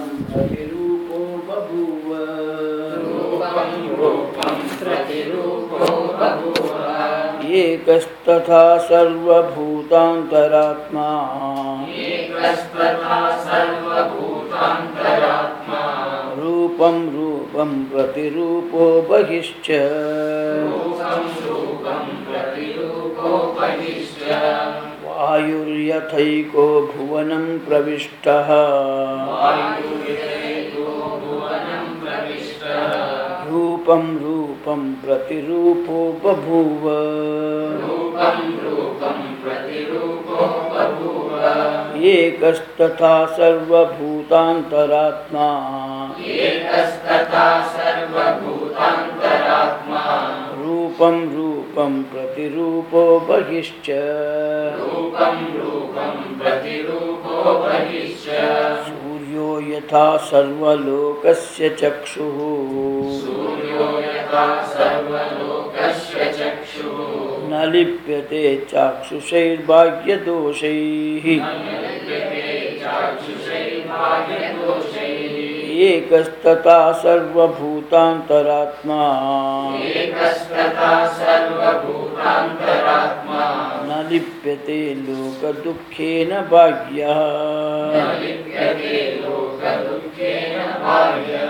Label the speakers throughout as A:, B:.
A: प्रतिरूपो बभूव
B: रूपं रूपं प्रतिरूपो बभूव
A: एकस्तथा सर्वभूतान्तरात्मा
B: एकस्तथा सर्वभूतान्तरात्मा
A: रूपं रूपं प्रतिरूपो बहिश्च
B: रूपं रूपं प्रतिरूपो बहिश्च
A: वायुर्यथैको भुवनं प्रविष्टः
B: वायुविषयको भुवनं प्रविष्टः
A: रूपं रूपं प्रतिरूपो बभूव
B: रूपं रूपं प्रतिरूपो बभूव
A: एकस्तथा सर्वभूतान्तरात्मा
B: एकस्तथा सर्वभूतान्तरात्मा
A: रूपं रूपं प्रतिरूपो बहिश्च
B: रूपं रूपं प्रतिरूपो बहिश्च
A: सूर्यो यथा सर्वलोकस्य चक्षुः
B: सूर्यो यथा सर्वलोकस्य चक्षुः
A: न लिप्यते चाक्षुषैर्भाग्यदोषैः
B: लिप्यते चाक्षुषैर्भाग्यदोषैः
A: एकस्तथा सर्वभूतान्तरात्मा
B: एकस्तथा सर्वभूतान्तरात्मा
A: न लिप्यते लोकदुःखेन भाग्यः
B: न लिप्यते लोकदुःखेन भाग्यः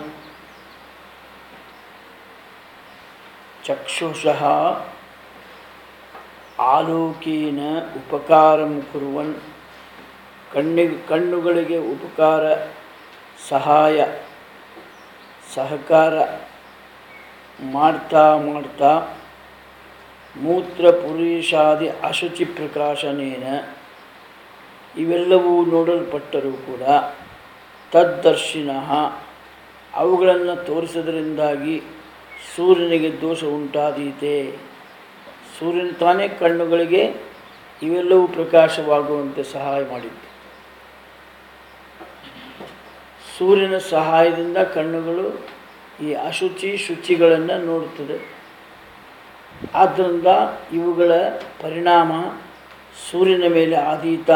A: ಚಕ್ಷುಷಃ ಆಲೋಕೇನ ಉಪಕಾರಂ ಕುರುವನ್ ಕಣ್ಣಿಗೆ ಕಣ್ಣುಗಳಿಗೆ ಉಪಕಾರ ಸಹಾಯ ಸಹಕಾರ ಮಾಡ್ತಾ ಮಾಡ್ತಾ ಮೂತ್ರ ಪುರುಷಾದಿ ಅಶುಚಿ ಪ್ರಕಾಶನೇನ ಇವೆಲ್ಲವೂ ನೋಡಲ್ಪಟ್ಟರೂ ಕೂಡ ತದ್ದರ್ಶಿನಃ ಅವುಗಳನ್ನು ತೋರಿಸೋದ್ರಿಂದಾಗಿ ಸೂರ್ಯನಿಗೆ ದೋಷ ಉಂಟಾದೀತೆ ಸೂರ್ಯನ ತಾನೇ ಕಣ್ಣುಗಳಿಗೆ ಇವೆಲ್ಲವೂ ಪ್ರಕಾಶವಾಗುವಂತೆ ಸಹಾಯ ಮಾಡಿದ್ದು ಸೂರ್ಯನ ಸಹಾಯದಿಂದ ಕಣ್ಣುಗಳು ಈ ಅಶುಚಿ ಶುಚಿಗಳನ್ನು ನೋಡುತ್ತದೆ ಆದ್ದರಿಂದ ಇವುಗಳ ಪರಿಣಾಮ ಸೂರ್ಯನ ಮೇಲೆ ಆದೀತ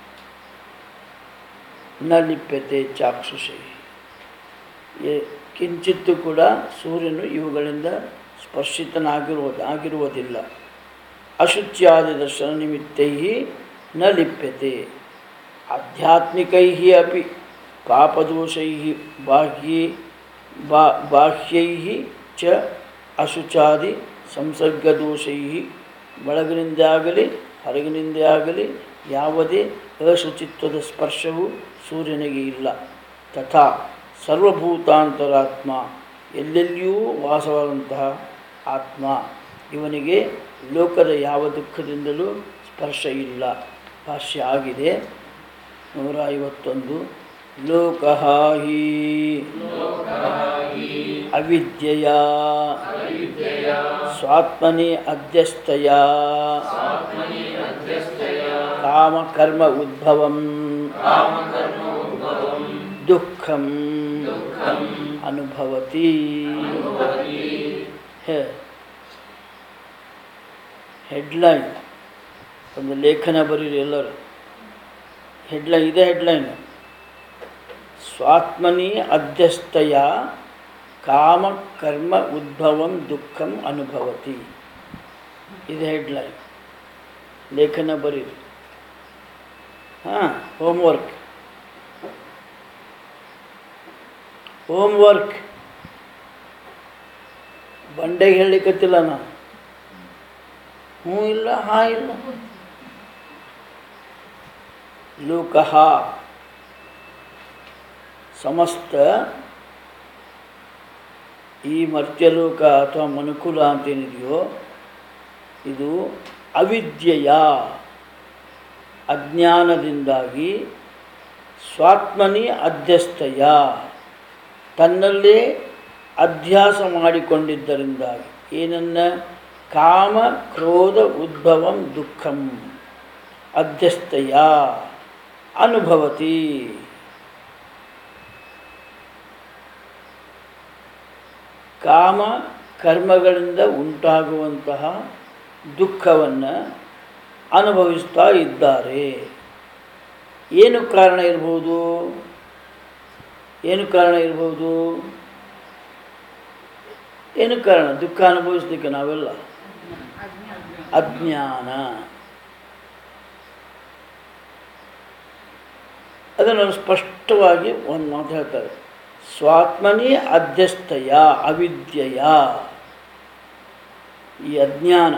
A: ನ ಲಿಪ್ಯತೆ ಚಾಕ್ಷುಷಿ ಎ- ಕಿಂಚಿತ್ತೂ ಕೂಡ ಸೂರ್ಯನು ಇವುಗಳಿಂದ ಸ್ಪರ್ಶಿತನಾಗಿರುವುದು ಆಗಿರುವುದಿಲ್ಲ ಅಶುಚ್ಯಾದಿ ದರ್ಶನ ನಿಮಿತ್ತೈ ನ ಲಿಪ್ಯತೆ ಆಧ್ಯಾತ್ಮಿಕೈ ಅಪಿ ಪಾಪದೋಷೈ ಬಾಹ್ಯೇ ಬಾ ಬಾಹ್ಯೈ ಚ ಅಶುಚಾದಿ ಸಂಸರ್ಗದೋಷೈ ಒಳಗಿನಿಂದ ಆಗಲಿ ಹೊರಗಿನಿಂದ ಆಗಲಿ ಯಾವುದೇ ಅಶುಚಿತ್ವದ ಸ್ಪರ್ಶವು ಸೂರ್ಯನಿಗೆ ಇಲ್ಲ ತಥಾ ಸರ್ವಭೂತಾಂತರಾತ್ಮ ಎಲ್ಲೆಲ್ಲಿಯೂ ವಾಸವಾದಂತಹ ಆತ್ಮ ಇವನಿಗೆ ಲೋಕದ ಯಾವ ದುಃಖದಿಂದಲೂ ಸ್ಪರ್ಶ ಇಲ್ಲ ಭಾಷ್ಯ ಆಗಿದೆ ನೂರ ಐವತ್ತೊಂದು ಲೋಕಃ ಹಿ ಅವಿದ್ಯೆಯ ಸ್ವಾತ್ಮನಿ ಅಧ್ಯಸ್ಥಯ ಕಾಮಕರ್ಮ ಉದ್ಭವಂ ದುಃಖಂ ಅನುಭವತಿ ಹೆಡ್ಲೈನ್ ಒಂದು ಲೇಖನ ಬರೀರಿ ಎಲ್ಲರೂ ಹೆಡ್ಲೈನ್ ಇದೇ ಹೆಡ್ಲೈನ್ ಸ್ವಾತ್ಮನಿ ಅಧ್ಯಸ್ಥಯ ಕಾಮ ಕರ್ಮ ಉದ್ಭವಂ ದುಃಖಂ ಅನುಭವತಿ ಇದು ಹೆಡ್ಲೈನ್ ಲೇಖನ ಬರೀರಿ ಹಾಂ ಹೋಮ್ವರ್ಕ್ ಹೋಮ್ವರ್ಕ್ ಬಂಡೆಗೆ ಹೇಳಲಿಕ್ಕತ್ತಿಲ್ಲ ನಾನು ಹ್ಞೂ ಇಲ್ಲ ಹಾಂ ಇಲ್ಲ ಲೋಕಃ ಸಮಸ್ತ ಈ ಮರ್ತ್ಯಲೋಕ ಅಥವಾ ಮನುಕುಲ ಅಂತೇನಿದೆಯೋ ಇದು ಅವಿದ್ಯೆಯ ಅಜ್ಞಾನದಿಂದಾಗಿ ಸ್ವಾತ್ಮನಿ ಅಧ್ಯಸ್ಥಯ ತನ್ನಲ್ಲೇ ಅಧ್ಯಾಸ ಮಾಡಿಕೊಂಡಿದ್ದರಿಂದಾಗಿ ಏನನ್ನ ಕಾಮ ಕ್ರೋಧ ಉದ್ಭವಂ ದುಃಖಂ ಅಧ್ಯಸ್ಥಯ ಅನುಭವತಿ ಕಾಮ ಕರ್ಮಗಳಿಂದ ಉಂಟಾಗುವಂತಹ ದುಃಖವನ್ನು ಅನುಭವಿಸ್ತಾ ಇದ್ದಾರೆ ಏನು ಕಾರಣ ಇರ್ಬೋದು ಏನು ಕಾರಣ ಇರ್ಬೋದು ಏನು ಕಾರಣ ದುಃಖ ಅನುಭವಿಸ್ಲಿಕ್ಕೆ ನಾವೆಲ್ಲ ಅಜ್ಞಾನ ಅದನ್ನು ಅವ್ರು ಸ್ಪಷ್ಟವಾಗಿ ಒಂದು ಮಾತು ಹೇಳ್ತಾರೆ ಸ್ವಾತ್ಮನಿ ಅಧ್ಯಸ್ಥಯ ಅವಿದ್ಯೆಯ ಈ ಅಜ್ಞಾನ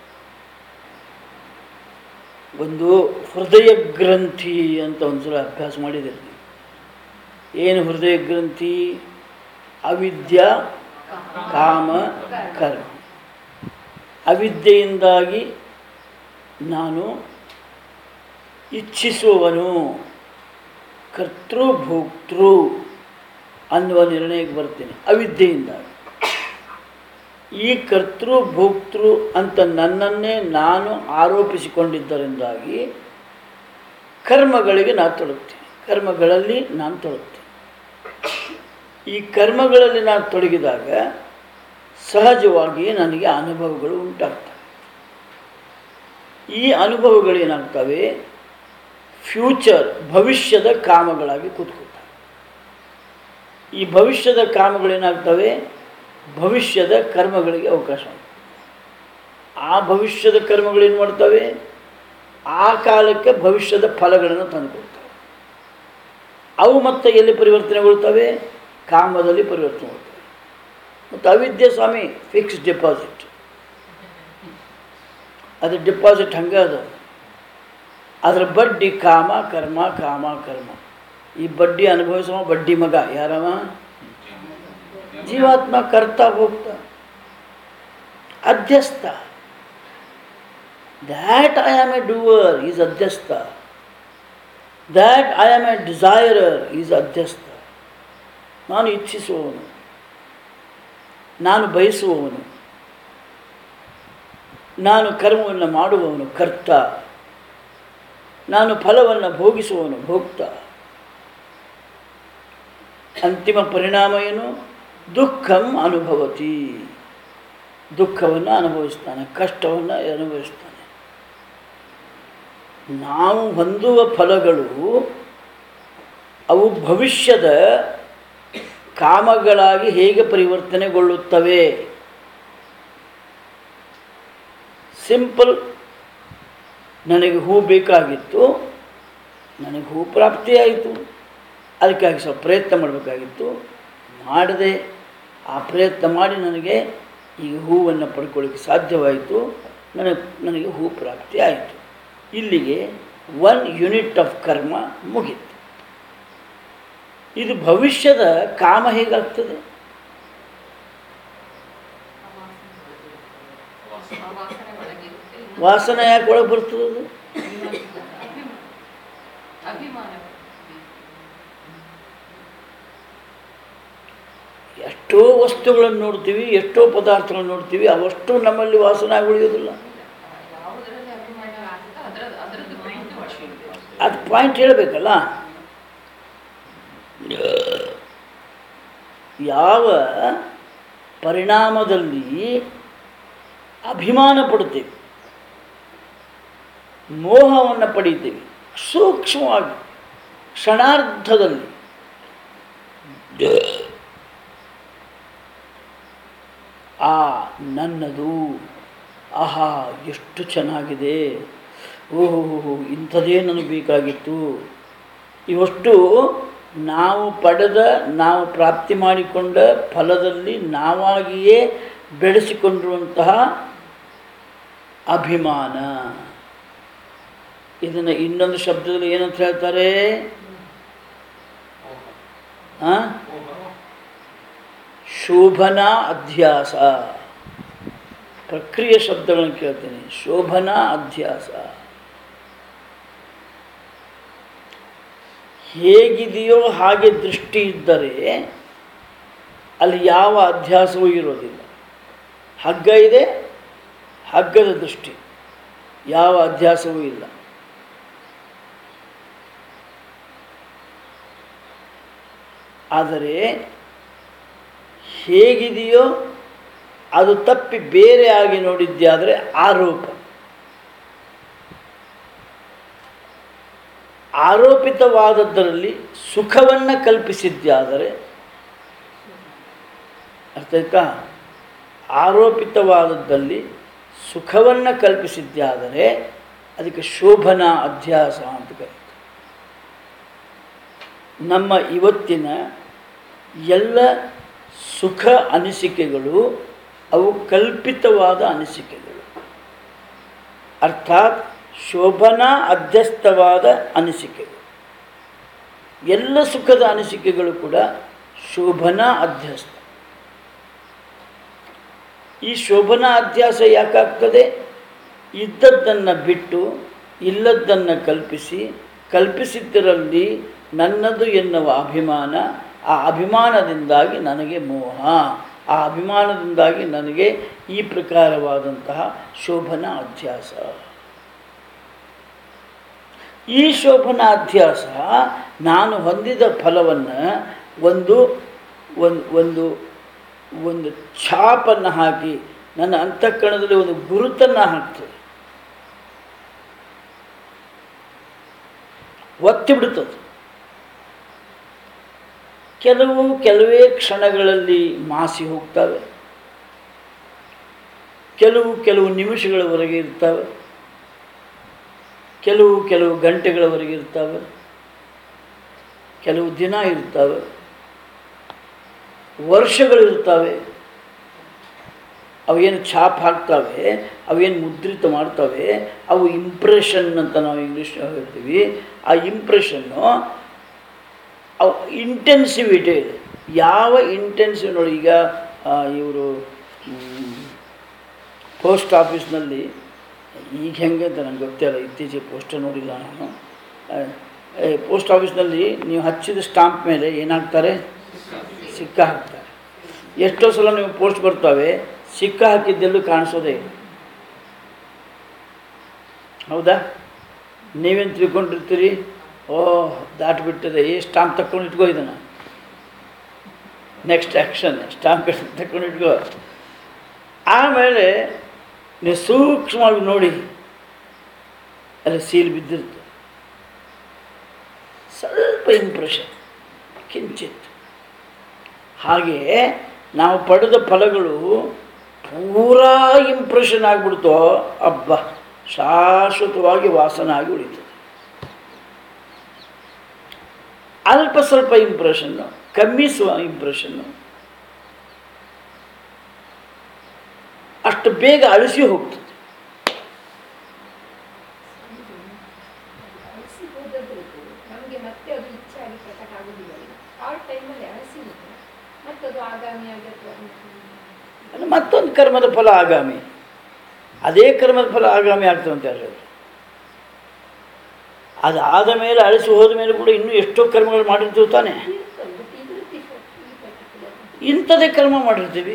A: ಒಂದು ಹೃದಯ ಗ್ರಂಥಿ ಅಂತ ಒಂದ್ಸಲ ಅಭ್ಯಾಸ ಮಾಡಿದ್ದೀರಿ ಏನು ಹೃದಯ ಗ್ರಂಥಿ ಅವಿದ್ಯ ಕಾಮ ಕರ್ಮ ಅವಿದ್ಯೆಯಿಂದಾಗಿ ನಾನು ಇಚ್ಛಿಸುವವನು ಕರ್ತೃ ಭೋಕ್ತೃ ಅನ್ನುವ ನಿರ್ಣಯಕ್ಕೆ ಬರ್ತೀನಿ ಅವಿದ್ಯೆಯಿಂದಾಗಿ ಈ ಕರ್ತೃ ಭೋಕ್ತೃ ಅಂತ ನನ್ನನ್ನೇ ನಾನು ಆರೋಪಿಸಿಕೊಂಡಿದ್ದರಿಂದಾಗಿ ಕರ್ಮಗಳಿಗೆ ನಾನು ತೊಡಗ್ತೀನಿ ಕರ್ಮಗಳಲ್ಲಿ ನಾನು ತೊಡಗ್ತೀನಿ ಈ ಕರ್ಮಗಳಲ್ಲಿ ನಾನು ತೊಡಗಿದಾಗ ಸಹಜವಾಗಿ ನನಗೆ ಅನುಭವಗಳು ಉಂಟಾಗ್ತವೆ ಈ ಅನುಭವಗಳೇನಾಗ್ತವೆ ಫ್ಯೂಚರ್ ಭವಿಷ್ಯದ ಕಾಮಗಳಾಗಿ ಕೂತ್ಕೊಳ್ತವೆ ಈ ಭವಿಷ್ಯದ ಕಾಮಗಳೇನಾಗ್ತವೆ ಭವಿಷ್ಯದ ಕರ್ಮಗಳಿಗೆ ಅವಕಾಶ ಉಂಟು ಆ ಭವಿಷ್ಯದ ಕರ್ಮಗಳೇನು ಮಾಡ್ತವೆ ಆ ಕಾಲಕ್ಕೆ ಭವಿಷ್ಯದ ಫಲಗಳನ್ನು ತಂದುಕೊಡ್ತವೆ ಅವು ಮತ್ತೆ ಎಲ್ಲಿ ಪರಿವರ್ತನೆಗೊಳ್ತವೆ ಕಾಮದಲ್ಲಿ ಪರಿವರ್ತನೆಗೊಳ್ತವೆ ಮತ್ತು ಅವಿದ್ಯೆ ಸ್ವಾಮಿ ಫಿಕ್ಸ್ ಡೆಪಾಸಿಟ್ ಅದು ಡೆಪಾಸಿಟ್ ಹಂಗೆ ಅದ ಅದರ ಬಡ್ಡಿ ಕಾಮ ಕರ್ಮ ಕಾಮ ಕರ್ಮ ಈ ಬಡ್ಡಿ ಅನುಭವಿಸುವ ಬಡ್ಡಿ ಮಗ ಯಾರವ ಜೀವಾತ್ಮ ಕರ್ತಾ ಹೋಗ್ತಾ ಅಧ್ಯಸ್ಥ that I am a doer is ಅಧ್ಯಸ್ಥ that I am a desirer is ಅಧ್ಯಸ್ಥ ನಾನು ಇಚ್ಛಿಸುವವನು ನಾನು ಬಯಸುವವನು ನಾನು ಕರ್ಮವನ್ನು ಮಾಡುವವನು ಕರ್ತ ನಾನು ಫಲವನ್ನು ಭೋಗಿಸುವವನು ಭೋಕ್ತ ಅಂತಿಮ ಪರಿಣಾಮ ಏನು ದುಃಖಂ ಅನುಭವತಿ ದುಃಖವನ್ನು ಅನುಭವಿಸ್ತಾನೆ ಕಷ್ಟವನ್ನು ಅನುಭವಿಸ್ತಾನೆ ನಾವು ಹೊಂದುವ ಫಲಗಳು ಅವು ಭವಿಷ್ಯದ ಕಾಮಗಳಾಗಿ ಹೇಗೆ ಪರಿವರ್ತನೆಗೊಳ್ಳುತ್ತವೆ ಸಿಂಪಲ್ ನನಗೆ ಹೂ ಬೇಕಾಗಿತ್ತು ನನಗೆ ಹೂ ಪ್ರಾಪ್ತಿಯಾಯಿತು ಅದಕ್ಕಾಗಿ ಸ್ವಲ್ಪ ಪ್ರಯತ್ನ ಮಾಡಬೇಕಾಗಿತ್ತು ಮಾಡಿದೆ ಆ ಪ್ರಯತ್ನ ಮಾಡಿ ನನಗೆ ಈಗ ಹೂವನ್ನು ಪಡ್ಕೊಳ್ಳಿಕ್ಕೆ ಸಾಧ್ಯವಾಯಿತು ನನಗೆ ನನಗೆ ಹೂ ಪ್ರಾಪ್ತಿ ಆಯಿತು ಇಲ್ಲಿಗೆ ಒನ್ ಯೂನಿಟ್ ಆಫ್ ಕರ್ಮ ಮುಗೀತು ಇದು ಭವಿಷ್ಯದ ಕಾಮ ಹೇಗಾಗ್ತದೆ
C: ವಾಸನೆ ಒಳಗಿರುತ್ತೆ ಇನ್ನು
A: ವಾಸನೆ ಯಾಕೆ ಒಳಗೆ ಬರ್ತದೆ ಅದು
C: ಅಭಿಮಾನ
A: ಎಷ್ಟೋ ವಸ್ತುಗಳನ್ನು ನೋಡ್ತೀವಿ ಎಷ್ಟೋ ಪದಾರ್ಥಗಳನ್ನು ನೋಡ್ತೀವಿ ಅವಷ್ಟು ನಮ್ಮಲ್ಲಿ ವಾಸನೆ ಆಗಿ ಉಳಿಯೋದಿಲ್ಲ
C: ಯಾವುದರಲ್ಲಿ ಅಭಿಮಾನ ಆಗುತ್ತೋ ಅದರ ಅದರದ್ದು ಪಾಯಿಂಟ್ ಒಳಗಿರುತ್ತೆ
A: ಅದು ಪಾಯಿಂಟ್ ಹೇಳಬೇಕಲ್ಲ ಯಾವ ಪರಿಣಾಮದಲ್ಲಿ ಅಭಿಮಾನ ಪಡ್ತೇವೆ ಮೋಹವನ್ನು ಪಡೀತೇವೆ ಸೂಕ್ಷ್ಮವಾಗಿ ಕ್ಷಣಾರ್ಧದಲ್ಲಿ ಆ ನನ್ನದು ಆಹಾ ಎಷ್ಟು ಚೆನ್ನಾಗಿದೆ ಓಹೋ ಇಂಥದೇ ನನಗೆ ಬೇಕಾಗಿತ್ತು ಇವಷ್ಟು ನಾವು ಪಡೆದ ನಾವು ಪ್ರಾಪ್ತಿ ಮಾಡಿಕೊಂಡ ಫಲದಲ್ಲಿ ನಾವಾಗಿಯೇ ಬೆಳೆಸಿಕೊಂಡಿರುವಂತಹ ಅಭಿಮಾನ ಇದನ್ನು ಇನ್ನೊಂದು ಶಬ್ದದಲ್ಲಿ ಏನಂತ ಹೇಳ್ತಾರೆ ಆ? ಶೋಭನಾ ಅಧ್ಯಾಸ ಪ್ರಕ್ರಿಯೆ ಶಬ್ದಗಳನ್ನು ಕೇಳ್ತೀನಿ ಶೋಭನಾ ಅಧ್ಯಾಸ ಹೇಗಿದೆಯೋ ಹಾಗೆ ದೃಷ್ಟಿ ಇದ್ದರೆ ಅಲ್ಲಿ ಯಾವ ಅಧ್ಯಾಸವೂ ಇರೋದಿಲ್ಲ ಹಗ್ಗ ಇದೆ ಹಗ್ಗದ ದೃಷ್ಟಿ ಯಾವ ಅಧ್ಯಾಸವೂ ಇಲ್ಲ ಆದರೆ ಹೇಗಿದೆಯೋ ಅದು ತಪ್ಪಿ ಬೇರೆ ಆಗಿ ನೋಡಿದ್ಯಾದರೆ ಆರೋಪ ಆರೋಪಿತವಾದದ್ದರಲ್ಲಿ ಸುಖವನ್ನು ಕಲ್ಪಿಸಿದ್ದಾದರೆ ಅರ್ಥ ಆಯ್ತಾ ಆರೋಪಿತವಾದದ್ದಲ್ಲಿ ಸುಖವನ್ನು ಕಲ್ಪಿಸಿದ್ದಾದರೆ ಅದಕ್ಕೆ ಶೋಭನಾ ಅಧ್ಯಾಸ ಅಂತ ಕರೀತಾರೆ ನಮ್ಮ ಇವತ್ತಿನ ಎಲ್ಲ ಸುಖ ಅನಿಸಿಕೆಗಳು ಅವು ಕಲ್ಪಿತವಾದ ಅನಿಸಿಕೆಗಳು ಅರ್ಥಾತ್ ಶೋಭನಾ ಅಧ್ಯಸ್ಥವಾದ ಅನಿಸಿಕೆಗಳು ಎಲ್ಲ ಸುಖದ ಅನಿಸಿಕೆಗಳು ಕೂಡ ಶೋಭನಾ ಅಧ್ಯಸ್ಥ ಈ ಶೋಭನಾ ಅಧ್ಯಾಸ ಯಾಕಾಗ್ತದೆ ಇದ್ದದ್ದನ್ನು ಬಿಟ್ಟು ಇಲ್ಲದ್ದನ್ನು ಕಲ್ಪಿಸಿ ಕಲ್ಪಿಸಿದ್ದರಲ್ಲಿ ನನ್ನದು ಎನ್ನುವ ಅಭಿಮಾನ ಆ ಅಭಿಮಾನದಿಂದಾಗಿ ನನಗೆ ಮೋಹ ಆ ಅಭಿಮಾನದಿಂದಾಗಿ ನನಗೆ ಈ ಪ್ರಕಾರವಾದಂತಹ ಶೋಭನಾ ಅಧ್ಯಾಸ ಈ ಶೋಭನಾ ಅಧ್ಯಾಸ ನಾನು ಹೊಂದಿದ ಫಲವನ್ನು ಒಂದು ಒಂದು ಒಂದು ಒಂದು ಛಾಪನ್ನು ಹಾಕಿ ನನ್ನ ಅಂತಃಕರಣದಲ್ಲಿ ಒಂದು ಗುರುತನ್ನು ಹಾಕ್ತದೆ ಒತ್ತಿ ಬಿಡುತ್ತದೆ ಕೆಲವು ಕೆಲವೇ ಕ್ಷಣಗಳಲ್ಲಿ ಮಾಸಿ ಹೋಗ್ತವೆ ಕೆಲವು ಕೆಲವು ನಿಮಿಷಗಳವರೆಗೆ ಇರ್ತವೆ ಕೆಲವು ಕೆಲವು ಗಂಟೆಗಳವರೆಗೆ ಇರ್ತವೆ ಕೆಲವು ದಿನ ಇರ್ತವೆ ವರ್ಷಗಳಿರ್ತವೆ ಅವೇನು ಛಾಪ್ ಹಾಕ್ತವೆ ಅವೇನು ಮುದ್ರಿತ ಮಾಡ್ತವೆ ಅವು ಇಂಪ್ರೆಷನ್ ಅಂತ ನಾವು ಇಂಗ್ಲೀಷ್ ಹೇಳ್ತೀವಿ ಆ ಇಂಪ್ರೆಷನ್ನು ಅವು ಇಂಟೆನ್ಸಿವಿಟಿ ಇದೆ ಯಾವ ಇಂಟೆನ್ಸಿವ್ ನೋಡಿ ಈಗ ಇವರು ಪೋಸ್ಟ್ ಆಫೀಸ್ನಲ್ಲಿ ಈಗ ಹೆಂಗೆ ಅಂತ ನನಗೆ ಗೊತ್ತಿಲ್ಲ ಇತ್ತೀಚೆಗೆ ಪೋಸ್ಟ್ ನೋಡಿಲ್ಲ ನಾನು ಪೋಸ್ಟ್ ಆಫೀಸ್ನಲ್ಲಿ ನೀವು ಹಚ್ಚಿದ ಸ್ಟಾಂಪ್ ಮೇಲೆ ಏನಾಗ್ತಾರೆ ಸಿಕ್ಕ ಹಾಕ್ತಾರೆ ಎಷ್ಟೋ ಸಲ ನೀವು ಪೋಸ್ಟ್ ಬರ್ತವೆ ಸಿಕ್ಕ ಹಾಕಿದ್ದೆಲ್ಲೂ ಕಾಣಿಸೋದೇ ಇಲ್ಲ ಹೌದಾ ನೀವೇನು ತಿಳ್ಕೊಂಡಿರ್ತೀರಿ ಓಹ್ ದಾಟ್ ಬಿಟ್ಟದೆ ಈ ಸ್ಟಾಂಪ್ ತಕ್ಕೊಂಡು ಇಟ್ಕೋ ಇದನ್ನು ನೆಕ್ಸ್ಟ್ ಆ್ಯಕ್ಷನ್ ಸ್ಟಾಂಪ್ ತಕ್ಕೊಂಡು ಇಟ್ಕೋ ಆಮೇಲೆ ನೀವು ಸೂಕ್ಷ್ಮವಾಗಿ ನೋಡಿ ಅಲ್ಲಿ ಸೀಲ್ ಬಿದ್ದಿರುತ್ತೆ ಸ್ವಲ್ಪ ಇಂಪ್ರೆಷನ್ ಕಿಂಚಿತ್ ಹಾಗೆಯೇ ನಾವು ಪಡೆದ ಫಲಗಳು ಪೂರಾ ಇಂಪ್ರೆಷನ್ ಆಗಿಬಿಡ್ತೋ ಅಬ್ಬ ಶಾಶ್ವತವಾಗಿ ವಾಸನ ಆಗಿ ಉಳಿತದೆ ಅಲ್ಪ ಸ್ವಲ್ಪ ಇಂಪ್ರೆಷನ್ನು ಕಮ್ಮಿ ಸ್ವ ಇಂಪ್ರೆಷನ್ನು ಅಷ್ಟು ಬೇಗ ಅಳಿಸಿ ಹೋಗ್ತದೆ
D: ಅಳಿಸಿ ಹೋದದ್ರದ್ದು ನಮಗೆ ಮತ್ತೆ ಅದು ಇಚ್ಛೆ ಆಗಿ ಪ್ರಕಟ ಆಗುದಿಲ್ಲ ಆ ಟೈಮಲ್ಲಿ ಅಳಿಸಿ ಹೋದ್ರೆ ಮತ್ತೆ ಅದು ಆಗಾಮಿಯಾಗಿ ಅಥವಾ
A: ಅದು ಮತ್ತೊಂದು ಕರ್ಮದ ಫಲ ಆಗಾಮಿ ಅದೇ ಕರ್ಮದ ಫಲ ಆಗಾಮಿ ಆಗ್ತದೆ ಅಂತ ಹೇಳಿದ್ರು ಅದು ಆದ ಮೇಲೆ ಅಳಿಸಿ ಹೋದ ಮೇಲೆ ಕೂಡ ಇನ್ನೂ ಎಷ್ಟೋ ಕರ್ಮಗಳು ಮಾಡಿರ್ತೀವಿ ತಾನೆ
D: ಇರ್ತದೆ ಬಟ್ ಇದ್ರದ್ದು ಈ ಪರ್ಟಿಕ್ಯುಲರ್
A: ಇಂಥದೇ ಕರ್ಮ ಮಾಡಿರ್ತೀವಿ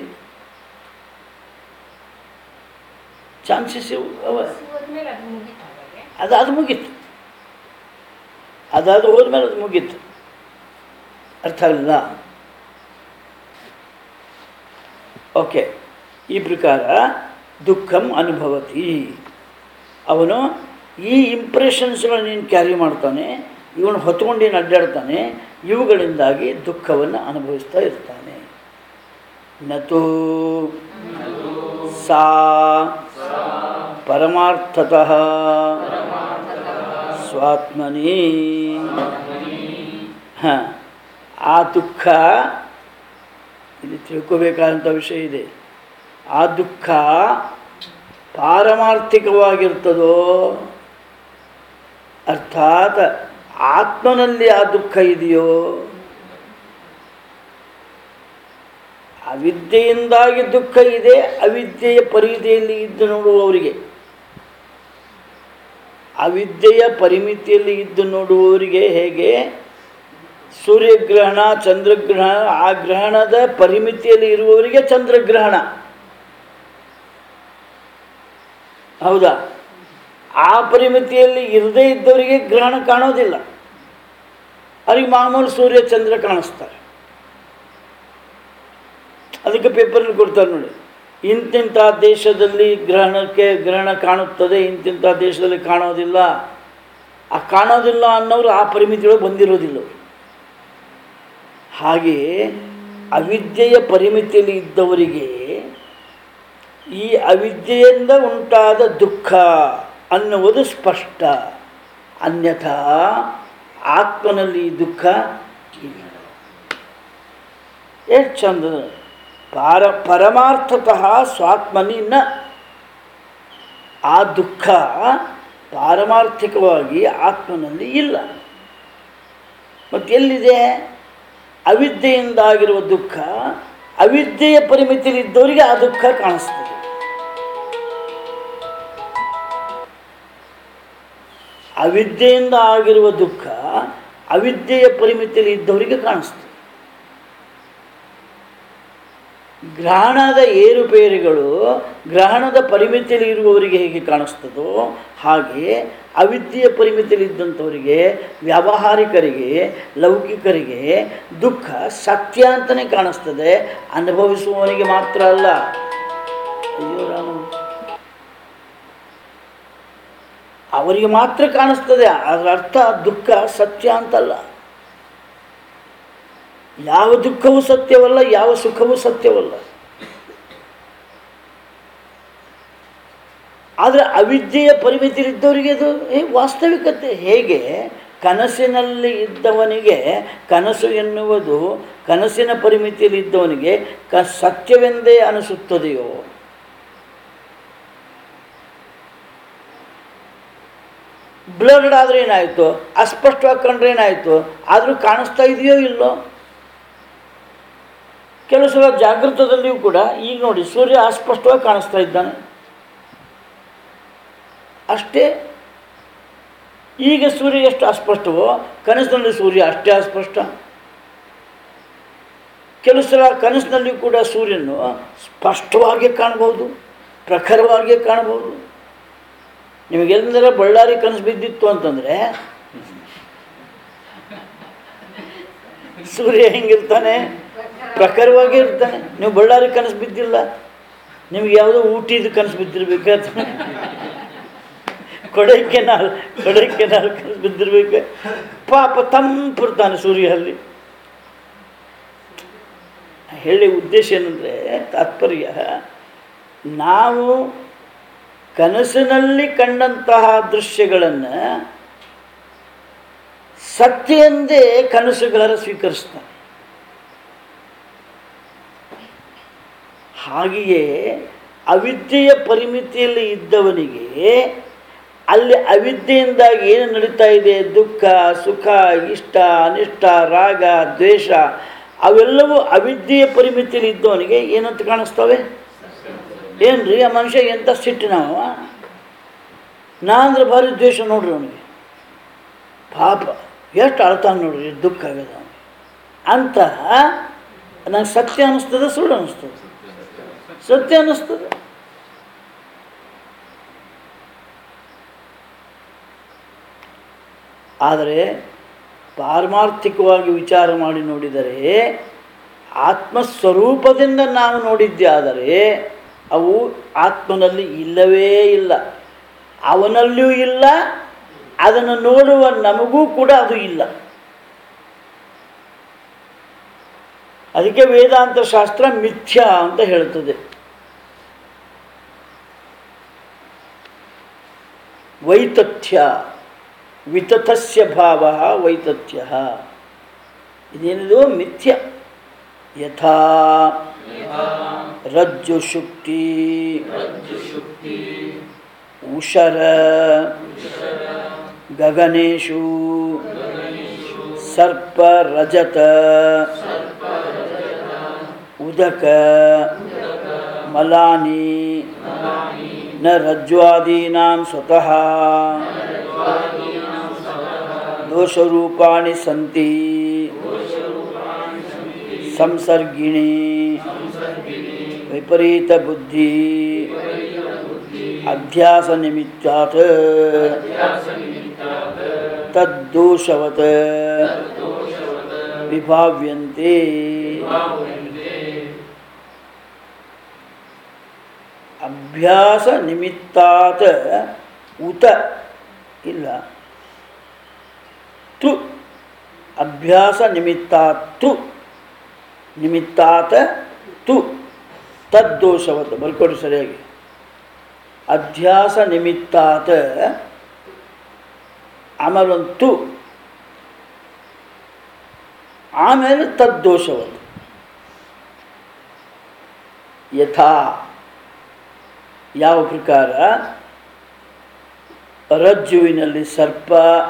A: ಚಾನ್ಸಸ್ ಅವ
D: ಹೋದ್ಮೇಲೆ ಅದು ಮುಗಿತು ಹಾಗಾದ್ರೆ
A: ಅದು ಅದು ಮುಗೀತು ಅದಾದ ಹೋದ್ಮೇಲೆ ಅದು ಮುಗೀತು ಅರ್ಥ ಆಗಲಿಲ್ಲ ಓಕೆ ಈ ಪ್ರಕಾರ ದುಃಖಂ ಅನುಭವತಿ ಅವನು ಈ ಇಂಪ್ರೆಷನ್ಸ್ಗಳು ನೀನು ಕ್ಯಾರಿ ಮಾಡ್ತಾನೆ ಇವನು ಹೊತ್ಕೊಂಡು ಏನು ಅಡ್ಡಾಡ್ತಾನೆ ಇವುಗಳಿಂದಾಗಿ ದುಃಖವನ್ನು ಅನುಭವಿಸ್ತಾ ಇರ್ತಾನೆ ನತು ಸಾ ಪರಮಾರ್ಥತಃ ಸ್ವಾತ್ಮನಿ ಹಾಂ ಆ ದುಃಖ ಇಲ್ಲಿ ತಿಳ್ಕೋಬೇಕಾದಂಥ ವಿಷಯ ಇದೆ ಆ ದುಃಖ ಪಾರಮಾರ್ಥಿಕವಾಗಿರ್ತದೋ ಅರ್ಥಾತ್ ಆತ್ಮನಲ್ಲಿ ಆ ದುಃಖ ಇದೆಯೋ ಅವಿದ್ಯೆಯಿಂದಾಗಿ ದುಃಖ ಇದೆ ಅವಿದ್ಯೆಯ ಪರಿಧಿಯಲ್ಲಿ ಇದ್ದು ನೋಡುವವರಿಗೆ ಅವಿದ್ಯೆಯ ಪರಿಮಿತಿಯಲ್ಲಿ ಇದ್ದು ನೋಡುವವರಿಗೆ ಹೇಗೆ ಸೂರ್ಯಗ್ರಹಣ ಚಂದ್ರಗ್ರಹಣ ಆ ಗ್ರಹಣದ ಪರಿಮಿತಿಯಲ್ಲಿ ಇರುವವರಿಗೆ ಚಂದ್ರಗ್ರಹಣ ಹೌದಾ ಆ ಪರಿಮಿತಿಯಲ್ಲಿ ಇರದೇ ಇದ್ದವರಿಗೆ ಗ್ರಹಣ ಕಾಣೋದಿಲ್ಲ ಅವ್ರಿಗೆ ಮಾಮೂಲು ಸೂರ್ಯ ಚಂದ್ರ ಕಾಣಿಸ್ತಾರೆ ಅದಕ್ಕೆ ಪೇಪರಲ್ಲಿ ಕೊಡ್ತಾರೆ ನೋಡಿ ಇಂತಿಂಥ ದೇಶದಲ್ಲಿ ಗ್ರಹಣಕ್ಕೆ ಗ್ರಹಣ ಕಾಣುತ್ತದೆ ಇಂತಿಂಥ ದೇಶದಲ್ಲಿ ಕಾಣೋದಿಲ್ಲ ಆ ಕಾಣೋದಿಲ್ಲ ಅನ್ನೋರು ಆ ಪರಿಮಿತಿಯೊಳಗೆ ಬಂದಿರೋದಿಲ್ಲ ಅವರು ಹಾಗೆಯೇ ಅವಿದ್ಯೆಯ ಪರಿಮಿತಿಯಲ್ಲಿ ಇದ್ದವರಿಗೆ ಈ ಅವಿದ್ಯೆಯಿಂದ ಉಂಟಾದ ದುಃಖ ಅನ್ನುವುದು ಸ್ಪಷ್ಟ ಅನ್ಯಥಾ ಆತ್ಮನಲ್ಲಿ ಈ ದುಃಖ ಇಲ್ಲ ಎಷ್ಟು ಚಂದ ಪಾರ ಪರಮಾರ್ಥತಃ ಸ್ವಾತ್ಮನಿ ನ ಆ ದುಃಖ ಪಾರಮಾರ್ಥಿಕವಾಗಿ ಆತ್ಮನಲ್ಲಿ ಇಲ್ಲ ಮತ್ತು ಎಲ್ಲಿದೆ ಅವಿದ್ಯೆಯಿಂದಾಗಿರುವ ದುಃಖ ಅವಿದ್ಯೆಯ ಪರಿಮಿತಿಯಲ್ಲಿದ್ದವರಿಗೆ ಆ ದುಃಖ ಕಾಣಿಸ್ತದೆ ಅವಿದ್ಯೆಯಿಂದ ಆಗಿರುವ ದುಃಖ ಅವಿದ್ಯೆಯ ಪರಿಮಿತಿಯಲ್ಲಿ ಇದ್ದವರಿಗೆ ಕಾಣಿಸ್ತದೆ ಗ್ರಹಣದ ಏರುಪೇರುಗಳು ಗ್ರಹಣದ ಪರಿಮಿತಿಯಲ್ಲಿ ಇರುವವರಿಗೆ ಹೇಗೆ ಕಾಣಿಸ್ತದೋ ಹಾಗೆ ಅವಿದ್ಯೆಯ ಪರಿಮಿತಿಯಲ್ಲಿ ಇದ್ದಂಥವರಿಗೆ ವ್ಯಾವಹಾರಿಕರಿಗೆ ಲೌಕಿಕರಿಗೆ ದುಃಖ ಸತ್ಯ ಅಂತಲೇ ಕಾಣಿಸ್ತದೆ ಅನುಭವಿಸುವವನಿಗೆ ಮಾತ್ರ ಅಲ್ಲ ಅಯ್ಯೋ ರಾಮ ಅವರಿಗೆ ಮಾತ್ರ ಕಾಣಿಸ್ತದೆ ಅದರ ಅರ್ಥ ದುಃಖ ಸತ್ಯ ಅಂತಲ್ಲ ಯಾವ ದುಃಖವೂ ಸತ್ಯವಲ್ಲ ಯಾವ ಸುಖವೂ ಸತ್ಯವಲ್ಲ ಆದರೆ ಅವಿದ್ಯೆಯ ಪರಿಮಿತಿಯಲ್ಲಿದ್ದವರಿಗೆ ಅದು ಏ ವಾಸ್ತವಿಕತೆ ಹೇಗೆ ಕನಸಿನಲ್ಲಿ ಇದ್ದವನಿಗೆ ಕನಸು ಎನ್ನುವುದು ಕನಸಿನ ಪರಿಮಿತಿಯಲ್ಲಿ ಇದ್ದವನಿಗೆ ಕ ಸತ್ಯವೆಂದೇ ಅನಿಸುತ್ತದೆಯೋ ಬ್ಲರ್ಡ್ ಆದರೆ ಏನಾಯಿತು ಅಸ್ಪಷ್ಟವಾಗಿ ಕಂಡ್ರೆ ಏನಾಯಿತು ಆದರೂ ಕಾಣಿಸ್ತಾ ಇದೆಯೋ ಇಲ್ಲೋ ಕೆಲವು ಸಲ ಜಾಗೃತದಲ್ಲಿಯೂ ಕೂಡ ಈಗ ನೋಡಿ ಸೂರ್ಯ ಅಸ್ಪಷ್ಟವಾಗಿ ಕಾಣಿಸ್ತಾ ಇದ್ದಾನೆ ಅಷ್ಟೇ ಈಗ ಸೂರ್ಯ ಎಷ್ಟು ಅಸ್ಪಷ್ಟವೋ ಕನಸಿನಲ್ಲಿ ಸೂರ್ಯ ಅಷ್ಟೇ ಅಸ್ಪಷ್ಟ ಕೆಲವು ಸಲ ಕನಸಿನಲ್ಲಿ ಕೂಡ ಸೂರ್ಯನು ಸ್ಪಷ್ಟವಾಗಿ ಕಾಣ್ಬೋದು ಪ್ರಖರವಾಗಿ ಕಾಣ್ಬೋದು ನಿಮಗೆಲ್ಲರ ಬಳ್ಳಾರಿ ಕನಸು ಬಿದ್ದಿತ್ತು ಅಂತಂದರೆ ಸೂರ್ಯ ಹೆಂಗಿರ್ತಾನೆ ಪ್ರಖರವಾಗಿ ಇರ್ತಾನೆ ನೀವು ಬಳ್ಳಾರಿ ಕನಸು ಬಿದ್ದಿಲ್ಲ ನಿಮ್ಗೆ ಯಾವುದೋ ಊಟಿದ ಕನಸು ಬಿದ್ದಿರ್ಬೇಕಾದ್ರೆ ಕೊಡೈಕೆನಾಲ್ ಕೊಡೈಕೆನಾಲ್ ಕನಸು ಬಿದ್ದಿರ್ಬೇಕು ಪಾಪ ತಂಪಿರ್ತಾನೆ ಸೂರ್ಯ ಅಲ್ಲಿ ಹೇಳಿ ಉದ್ದೇಶ ಏನಂದರೆ ತಾತ್ಪರ್ಯ ನಾವು ಕನಸಿನಲ್ಲಿ ಕಂಡಂತಹ ದೃಶ್ಯಗಳನ್ನು ಸತ್ಯ ಎಂದೇ ಕನಸುಗಾರ ಸ್ವೀಕರಿಸ್ತಾನೆ ಹಾಗೆಯೇ ಅವಿದ್ಯೆಯ ಪರಿಮಿತಿಯಲ್ಲಿ ಇದ್ದವನಿಗೆ ಅಲ್ಲಿ ಅವಿದ್ಯೆಯಿಂದಾಗಿ ಏನು ನಡೀತಾ ಇದೆ ದುಃಖ ಸುಖ ಇಷ್ಟ ಅನಿಷ್ಟ ರಾಗ ದ್ವೇಷ ಅವೆಲ್ಲವೂ ಅವಿದ್ಯೆಯ ಪರಿಮಿತಿಯಲ್ಲಿ ಇದ್ದವನಿಗೆ ಏನಂತ ಕಾಣಿಸ್ತವೆ ಏನ್ರಿ ಆ ಮನುಷ್ಯ ಎಂಥ ಸಿಟ್ಟಿನವ ನಾ ಅಂದ್ರೆ ಭಾರಿ ದ್ವೇಷ ನೋಡ್ರಿ ಅವನಿಗೆ ಪಾಪ ಎಷ್ಟು ಅಳ್ತಾನೆ ನೋಡ್ರಿ ದುಃಖ ಆಗ್ಯದ ಅವನಿಗೆ ಅಂತ ನಂಗೆ ಸತ್ಯ ಅನ್ನಿಸ್ತದೆ ಸುಳ್ಳು ಅನ್ನಿಸ್ತದೆ ಸತ್ಯ ಅನ್ನಿಸ್ತದೆ ಆದರೆ ಪಾರಮಾರ್ಥಿಕವಾಗಿ ವಿಚಾರ ಮಾಡಿ ನೋಡಿದರೆ ಆತ್ಮಸ್ವರೂಪದಿಂದ ನಾವು ನೋಡಿದ್ದೇ ಆದರೆ ಅವು ಆತ್ಮನಲ್ಲಿ ಇಲ್ಲವೇ ಇಲ್ಲ ಅವನಲ್ಲಿಯೂ ಇಲ್ಲ ಅದನ್ನು ನೋಡುವ ನಮಗೂ ಕೂಡ ಅದು ಇಲ್ಲ ಅದಕ್ಕೆ ವೇದಾಂತ ಶಾಸ್ತ್ರ ಮಿಥ್ಯ ಅಂತ ಹೇಳ್ತದೆ ವೈತಥ್ಯ ವಿತಥಸ್ಯ ಭಾವ ವೈತಥ್ಯ ಇದೇನಿದು ಮಿಥ್ಯ ಯಥಾ ರಜ್ಜು ಶುಕ್ತಿ ಉಷರ ಗಗನೇಶು ಸರ್ಪ ರಜತ ಉದಕ ಮಲಾನಿ ನ ರಜ್ವಾದೀನಾಂ ಸ್ವತಃ ದೋಷರೂಪಾಣಿ ಸಂತಿ ಸಂಸರ್ಗಿಣಿ ವಿಪರೀತ ಬುದ್ಧಿ ಅಧ್ಯಾಸ ನಿಮಿತ್ತಾತ್ ತದ್ದೋಷವತ್ ವಿಭಾವ್ಯಂತೆ ಅಭ್ಯಾಸ ನಿಮಿತ್ತಾತ್ ಉತ ಇಲ್ಲ ಅಭ್ಯಾಸ ನಿಮಿತ್ತಾತ್ತು ನಿಮಿತ್ತಾತ ತು ತದ್ದೋಷವತ್ತು ಬರ್ಕೊಡಿ ಸರಿಯಾಗಿ ಅಧ್ಯಾಸ ನಿಮಿತ್ತಾತ ಆಮೇಲೆ ಒಂದು ತು ಆಮೇಲೆ ತದ್ದೋಷವತ್ತು ಯಥಾ ಯಾವ ಪ್ರಕಾರ ರಜ್ಜುವಿನಲ್ಲಿ ಸರ್ಪ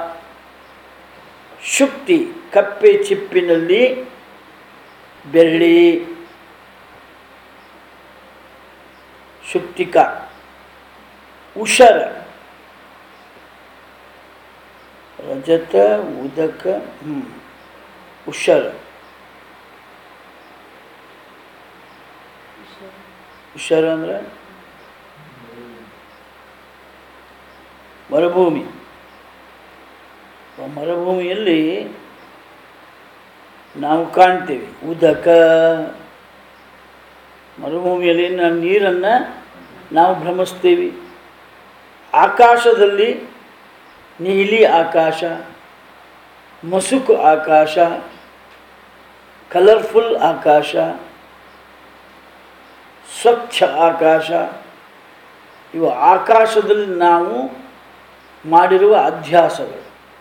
A: ಶುಕ್ತಿ ಕಪ್ಪೆ ಚಿಪ್ಪಿನಲ್ಲಿ ಬೆಳ್ಳಿ ಶುಕ್ತಿಕ ಉಷರ ರಜತ ಉದಕ ಹ್ಞೂ ಉಷರ ಉಷರ ಅಂದರೆ ಮರುಭೂಮಿ ಆ ಮರುಭೂಮಿಯಲ್ಲಿ ನಾವು ಕಾಣ್ತೇವೆ ಉದಕ ಮರುಭೂಮಿಯಲ್ಲಿ ನಾವು ನೀರನ್ನು ನಾವು ಭ್ರಮಿಸ್ತೀವಿ ಆಕಾಶದಲ್ಲಿ ನೀಲಿ ಆಕಾಶ ಮಸುಕು ಆಕಾಶ ಕಲರ್ಫುಲ್ ಆಕಾಶ ಸ್ವಚ್ಛ ಆಕಾಶ ಇವು ಆಕಾಶದಲ್ಲಿ ನಾವು ಮಾಡಿರುವ ಅಧ್ಯಾಸಗಳು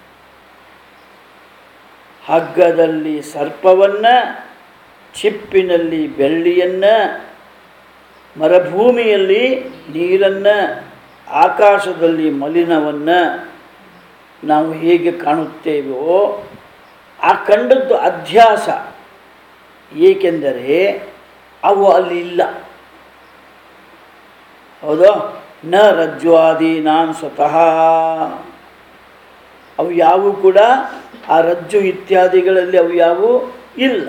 A: ಹಗ್ಗದಲ್ಲಿ ಸರ್ಪವನ್ನು ಚಿಪ್ಪಿನಲ್ಲಿ ಬೆಳ್ಳಿಯನ್ನು ಮರುಭೂಮಿಯಲ್ಲಿ ನೀರನ್ನು ಆಕಾಶದಲ್ಲಿ ಮಲಿನವನ್ನು ನಾವು ಹೇಗೆ ಕಾಣುತ್ತೇವೋ ಆ ಕಂಡದ್ದು ಅಧ್ಯಾಸ ಏಕೆಂದರೆ ಅವು ಅಲ್ಲಿ ಇಲ್ಲ ಹೌದು ನ ರಜ್ವಾದಿ ನಾನು ಸ್ವತಃ ಅವು ಯಾವು ಕೂಡ ಆ ರಜ್ಜು ಇತ್ಯಾದಿಗಳಲ್ಲಿ ಅವು ಯಾವು ಇಲ್ಲ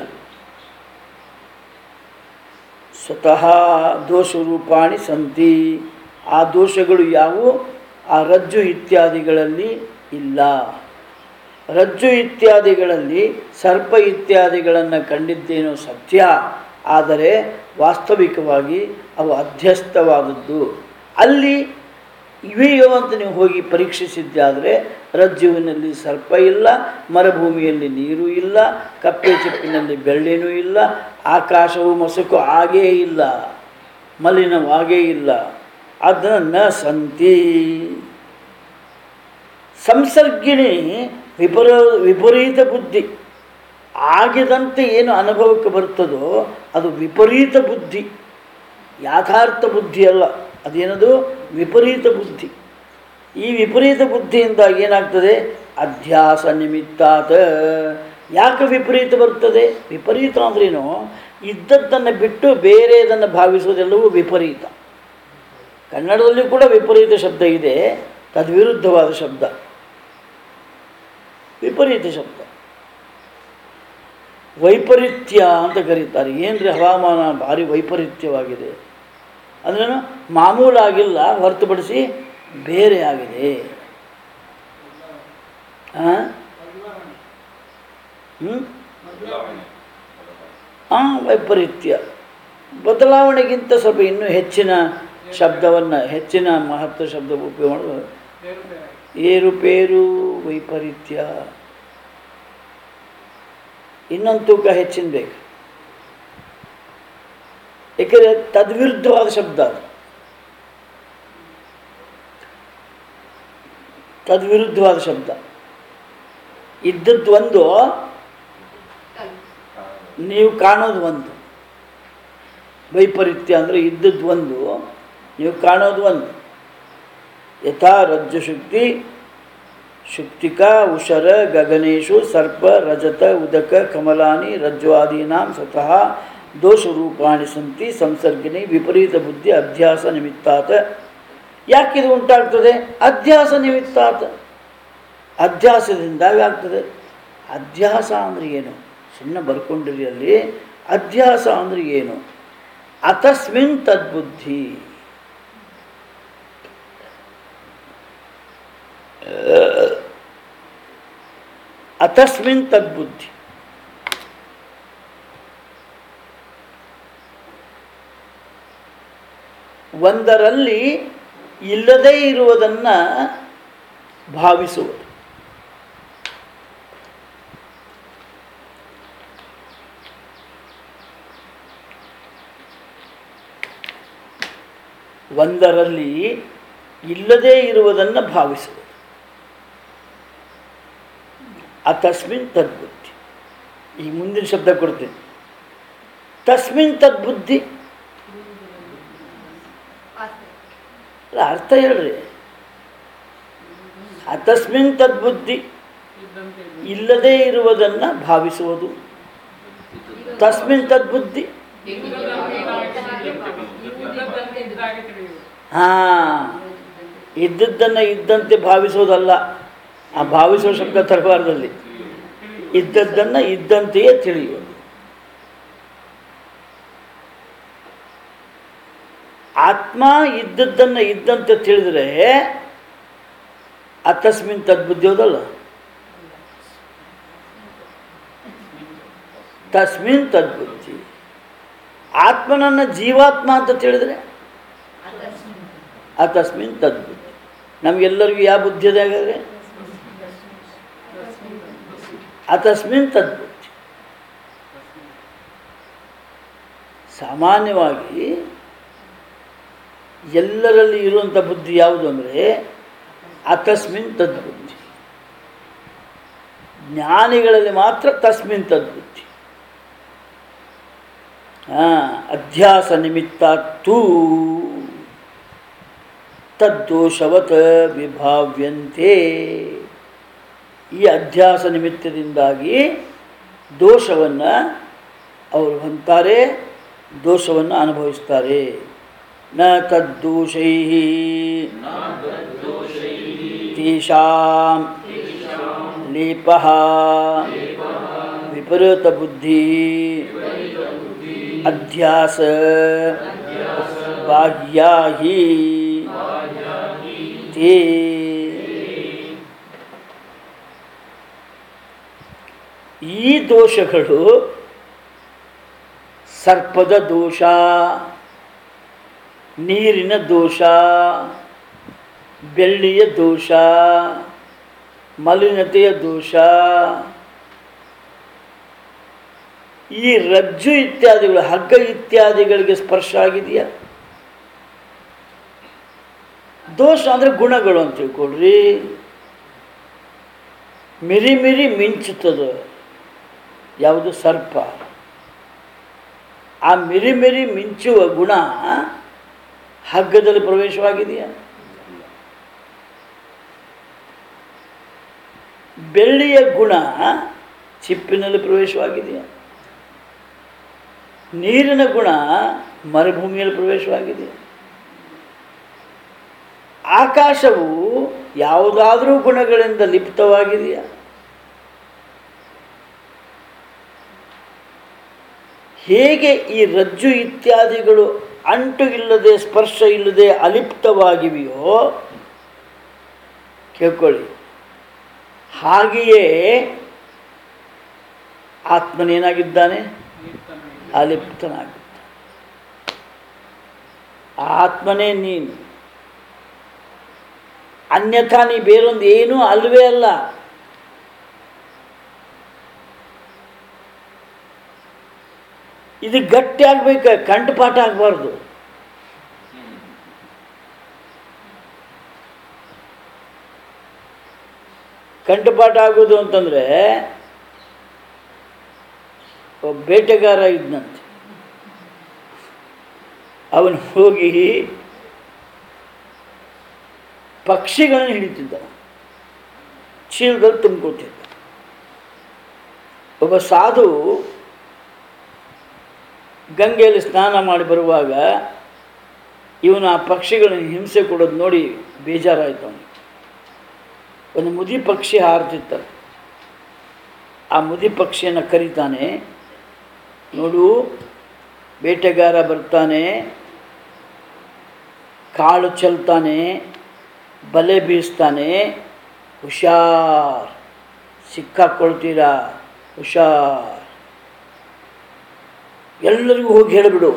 A: ಸ್ವತಃ ದೋಷರೂಪಾಣಿ ಸಂತಿ ಆ ದೋಷಗಳು ಯಾವುವು ಆ ರಜ್ಜು ಇತ್ಯಾದಿಗಳಲ್ಲಿ ಇಲ್ಲ ರಜ್ಜು ಇತ್ಯಾದಿಗಳಲ್ಲಿ ಸರ್ಪ ಇತ್ಯಾದಿಗಳನ್ನು ಕಂಡಿದ್ದೇನೋ ಸತ್ಯ ಆದರೆ ವಾಸ್ತವಿಕವಾಗಿ ಅವು ಅಧ್ಯಸ್ಥವಾದದ್ದು ಅಲ್ಲಿ ಇವೆಯೋ ಅಂತ ನೀವು ಹೋಗಿ ಪರೀಕ್ಷಿಸಿದ್ದಾದರೆ ರಜ್ಜುವಿನಲ್ಲಿ ಸರ್ಪ ಇಲ್ಲ ಮರುಭೂಮಿಯಲ್ಲಿ ನೀರು ಇಲ್ಲ ಕಪ್ಪೆ ಚಿಪ್ಪಿನಲ್ಲಿ ಬೆಳ್ಳಿನೂ ಇಲ್ಲ ಆಕಾಶವು ಮಸುಕು ಆಗೇ ಇಲ್ಲ ಮಲಿನವಾಗೇ ಇಲ್ಲ ಅದನ್ನು ನ ಸಂತಿ ಸಂಸರ್ಗಿಣಿ ವಿಪರ ವಿಪರೀತ ಬುದ್ಧಿ ಆಗಿದಂತೆ ಏನು ಅನುಭವಕ್ಕೆ ಬರ್ತದೋ ಅದು ವಿಪರೀತ ಬುದ್ಧಿ ಯಾಥಾರ್ಥ ಬುದ್ಧಿ ಅಲ್ಲ ಅದೇನದು ವಿಪರೀತ ಬುದ್ಧಿ ಈ ವಿಪರೀತ ಬುದ್ಧಿಯಿಂದ ಏನಾಗ್ತದೆ ಅಧ್ಯಾಸ ನಿಮಿತ್ತಾತ ಯಾಕೆ ವಿಪರೀತ ಬರ್ತದೆ ವಿಪರೀತ ಅಂದ್ರೇನು ಇದ್ದದ್ದನ್ನು ಬಿಟ್ಟು ಬೇರೆದನ್ನು ಭಾವಿಸುವುದೆಲ್ಲವೂ ವಿಪರೀತ ಕನ್ನಡದಲ್ಲಿ ಕೂಡ ವಿಪರೀತ ಶಬ್ದ ಇದೆ ತದ್ವಿರುದ್ಧವಾದ ಶಬ್ದ ವಿಪರೀತ ಶಬ್ದ ವೈಪರೀತ್ಯ ಅಂತ ಕರೀತಾರೆ ಏನ್ರಿ ಹವಾಮಾನ ಭಾರಿ ವೈಪರೀತ್ಯವಾಗಿದೆ ಅಂದ್ರೇನು ಮಾಮೂಲಾಗಿಲ್ಲ ಹೊರತುಪಡಿಸಿ ಬೇರೆ ಆಗಿದೆ ಹಾಂ ಹ್ಞೂ ಹಾಂ ವೈಪರೀತ್ಯ ಬದಲಾವಣೆಗಿಂತ ಸ್ವಲ್ಪ ಇನ್ನೂ ಹೆಚ್ಚಿನ ಶಬ್ದವನ್ನು ಹೆಚ್ಚಿನ ಮಹತ್ವ ಶಬ್ದ ಉಪಯೋಗ ಮಾಡೋದು ಏರುಪೇರು ವೈಪರೀತ್ಯ ಇನ್ನೊಂದು ತೂಕ ಹೆಚ್ಚಿನ ಬೇಕು ಏಕೆಂದರೆ ತದ್ವಿರುದ್ಧವಾದ ಶಬ್ದ ಅದು ತದ್ವಿರುದ್ಧವಾದ ಶಬ್ದ ಇದ್ದದ್ದು ಒಂದು ನೀವು ಕಾಣೋದು ಒಂದು ವೈಪರೀತ್ಯ ಅಂದರೆ ಇದ್ದದ್ದು ಒಂದು ನೀವು ಕಾಣೋದು ಒಂದು ಯಥಾ ರಜ್ಜು ಶುಕ್ತಿ ಶುಕ್ತಿಕ ಉಷರ ಗಗನೇಶು ಸರ್ಪ ರಜತ ಉದಕ ಕಮಲಾನಿ ರಜ್ವಾದೀನಾಂ ಸ್ವತಃ ದೋಷರೂಪಾಣಿ ಸಂತಿ ಸಂಸರ್ಗಿನಿ ವಿಪರೀತ ಬುದ್ಧಿ ಅಧ್ಯಾಸ ನಿಮಿತ್ತಾತ ಯಾಕಿದು ಉಂಟಾಗ್ತದೆ ಅಧ್ಯಾಸ ನಿಮಿತ್ತಾತ ಅಧ್ಯಾಸದಿಂದಾಗಿ ಆಗ್ತದೆ ಅಧ್ಯಾಸ ಅಂದರೆ ಏನು ಸುಮ್ಮನೆ ಬರ್ಕೊಂಡಿರಿ ಅಲ್ಲಿ ಅಧ್ಯಾಸ ಅಂದರೆ ಏನು ಅತಸ್ಮಿನ್ ತದ್ಬುದ್ಧಿ ಅತಸ್ಮಿನ್ ತದ್ಬುದ್ಧಿ ಒಂದರಲ್ಲಿ ಇಲ್ಲದೇ ಇರುವುದನ್ನು ಭಾವಿಸುವುದು ಒಂದರಲ್ಲಿ ಇಲ್ಲದೇ ಇರುವುದನ್ನು ಭಾವಿಸುವುದು ಆ ತಸ್ಮಿನ್ ತದ್ಬುದ್ಧಿ ಈ ಮುಂದಿನ ಶಬ್ದ ಕೊಡ್ತೀನಿ ತಸ್ಮಿನ್ ತದ್ಬುದ್ಧಿ ಅಲ್ಲ ಅರ್ಥ ಹೇಳ್ರಿ ಆ ತಸ್ಮಿನ್ ತದ್ಬುದ್ಧಿ ಇಲ್ಲದೇ ಇರುವುದನ್ನು ಭಾವಿಸುವುದು ತಸ್ಮಿನ್ ತದ್ಬುದ್ಧಿ ಹಾಂ ಇದ್ದದ್ದನ್ನು ಇದ್ದಂತೆ ಭಾವಿಸೋದಲ್ಲ ಆ ಭಾವಿಸುವ ಶಬ್ದ ತರಬಾರ್ದಲ್ಲಿ ಇದ್ದದ್ದನ್ನು ಇದ್ದಂತೆಯೇ ತಿಳಿಯುವುದು ಆತ್ಮ ಇದ್ದದ್ದನ್ನು ಇದ್ದಂತೆ ತಿಳಿದರೆ ಅತಸ್ಮಿನ್ ತದ್ಬುದ್ಧಿ ಹೋದಲ್ಲ ತಸ್ಮಿನ್ ತದ್ಬುದ್ಧಿ ಆತ್ಮನನ್ನು ಜೀವಾತ್ಮ ಅಂತ ತಿಳಿದರೆ ಅತಸ್ಮಿನ್ ತದ್ಬುದ್ಧಿ ನಮಗೆಲ್ಲರಿಗೂ ಯಾವ ಬುದ್ಧಿ ಇದೆ ಹಾಗಾದ್ರೆ ಅತಸ್ಮಿನ್ ತದ್ಬುದ್ಧಿ ಸಾಮಾನ್ಯವಾಗಿ ಎಲ್ಲರಲ್ಲಿ ಇರುವಂಥ ಬುದ್ಧಿ ಯಾವುದು ಅಂದರೆ ಅತಸ್ಮಿನ್ ತದ್ಬುದ್ಧಿ ಜ್ಞಾನಿಗಳಲ್ಲಿ ಮಾತ್ರ ತಸ್ಮಿನ್ ತದ್ಬುದ್ಧಿ ಹಾಂ ಅಧ್ಯಾಸ ನಿಮಿತ್ತ ತೂ ತದ್ದೋಷವತ್ ವಿಭಾವ್ಯಂತೆ ಈ ಅಧ್ಯಾಸ ನಿಮಿತ್ತದಿಂದಾಗಿ ದೋಷವನ್ನು ಅವರು ಹೊಂತಾರೆ ದೋಷವನ್ನು ಅನುಭವಿಸ್ತಾರೆ ನ ತದ್ದೋಷೈ ತೇಷಾಂ ಲೇಪ ವಿಪರೀತ ಬುದ್ಧಿ ಅಧ್ಯಾಸ ಬಾಹ್ಯಾ ಹಿ ತೇ ಈ ದೋಷಗಳು ಸರ್ಪದ ದೋಷ ನೀರಿನ ದೋಷ ಬೆಳ್ಳಿಯ ದೋಷ ಮಲಿನತೆಯ ದೋಷ ಈ ರಜ್ಜು ಇತ್ಯಾದಿಗಳು ಹಗ್ಗ ಇತ್ಯಾದಿಗಳಿಗೆ ಸ್ಪರ್ಶ ಆಗಿದೆಯಾ ದೋಷ ಅಂದರೆ ಗುಣಗಳು ಅಂತ ತಿಳ್ಕೊಳ್ರಿ ಮಿರಿ ಮಿರಿ ಮಿಂಚುತ್ತದೆ ಯಾವುದು ಸರ್ಪ ಆ ಮಿರಿ ಮಿರಿ ಮಿಂಚುವ ಗುಣ ಹಗ್ಗದಲ್ಲಿ ಪ್ರವೇಶವಾಗಿದೆಯಾ ಬೆಳ್ಳಿಯ ಗುಣ ಚಿಪ್ಪಿನಲ್ಲಿ ಪ್ರವೇಶವಾಗಿದೆಯಾ ನೀರಿನ ಗುಣ ಮರುಭೂಮಿಯಲ್ಲಿ ಪ್ರವೇಶವಾಗಿದೆ ಆಕಾಶವು ಯಾವುದಾದರೂ ಗುಣಗಳಿಂದ ಲಿಪ್ತವಾಗಿದೆಯಾ ಹೇಗೆ ಈ ರಜ್ಜು ಇತ್ಯಾದಿಗಳು ಅಂಟು ಇಲ್ಲದೆ ಸ್ಪರ್ಶ ಇಲ್ಲದೆ ಅಲಿಪ್ತವಾಗಿವೆಯೋ ಕೇಳ್ಕೊಳ್ಳಿ ಹಾಗೆಯೇ ಆತ್ಮನೇನಾಗಿದ್ದಾನೆ ಅಲಿಪ್ತನಾಗಿದ್ದಾನೆ ಆತ್ಮನೇ ನೀನು ಅನ್ಯಥಾ ನೀ ಬೇರೊಂದು ಏನೂ ಅಲ್ವೇ ಅಲ್ಲ ಇದು ಗಟ್ಟಿ ಆಗ್ಬೇಕು ಕಂಠಪಾಠ ಆಗಬಾರ್ದು ಕಂಠಪಾಠ ಆಗೋದು ಅಂತಂದರೆ ಒಬ್ಬ ಬೇಟೆಗಾರ ಇದ್ನಂತೆ ಅವನು ಹೋಗಿ ಪಕ್ಷಿಗಳನ್ನು ಹಿಡಿತಿದ್ದ ಚೀಲದಲ್ಲಿ ತುಂಬಿಕೊಟ್ಟಿದ್ದ ಒಬ್ಬ ಸಾಧು ಗಂಗೆಯಲ್ಲಿ ಸ್ನಾನ ಮಾಡಿ ಬರುವಾಗ ಇವನು ಆ ಪಕ್ಷಿಗಳನ್ನು ಹಿಂಸೆ ಕೊಡೋದು ನೋಡಿ ಬೇಜಾರಾಯಿತು ಅವನಿಗೆ ಒಂದು ಮುದಿ ಪಕ್ಷಿ ಹಾರ್ತಿತ್ತು ಆ ಮುದಿ ಪಕ್ಷಿಯನ್ನು ಕರೀತಾನೆ ನೋಡು ಬೇಟೆಗಾರ ಬರ್ತಾನೆ ಕಾಳು ಚೆಲ್ತಾನೆ ಬಲೆ ಬೀಸ್ತಾನೆ ಹುಷಾರ್ ಸಿಕ್ಕಾಕೊಳ್ತೀರಾ ಹುಷಾರ್ ಎಲ್ಲರಿಗೂ ಹೋಗಿ ಹೇಳಿಬಿಡು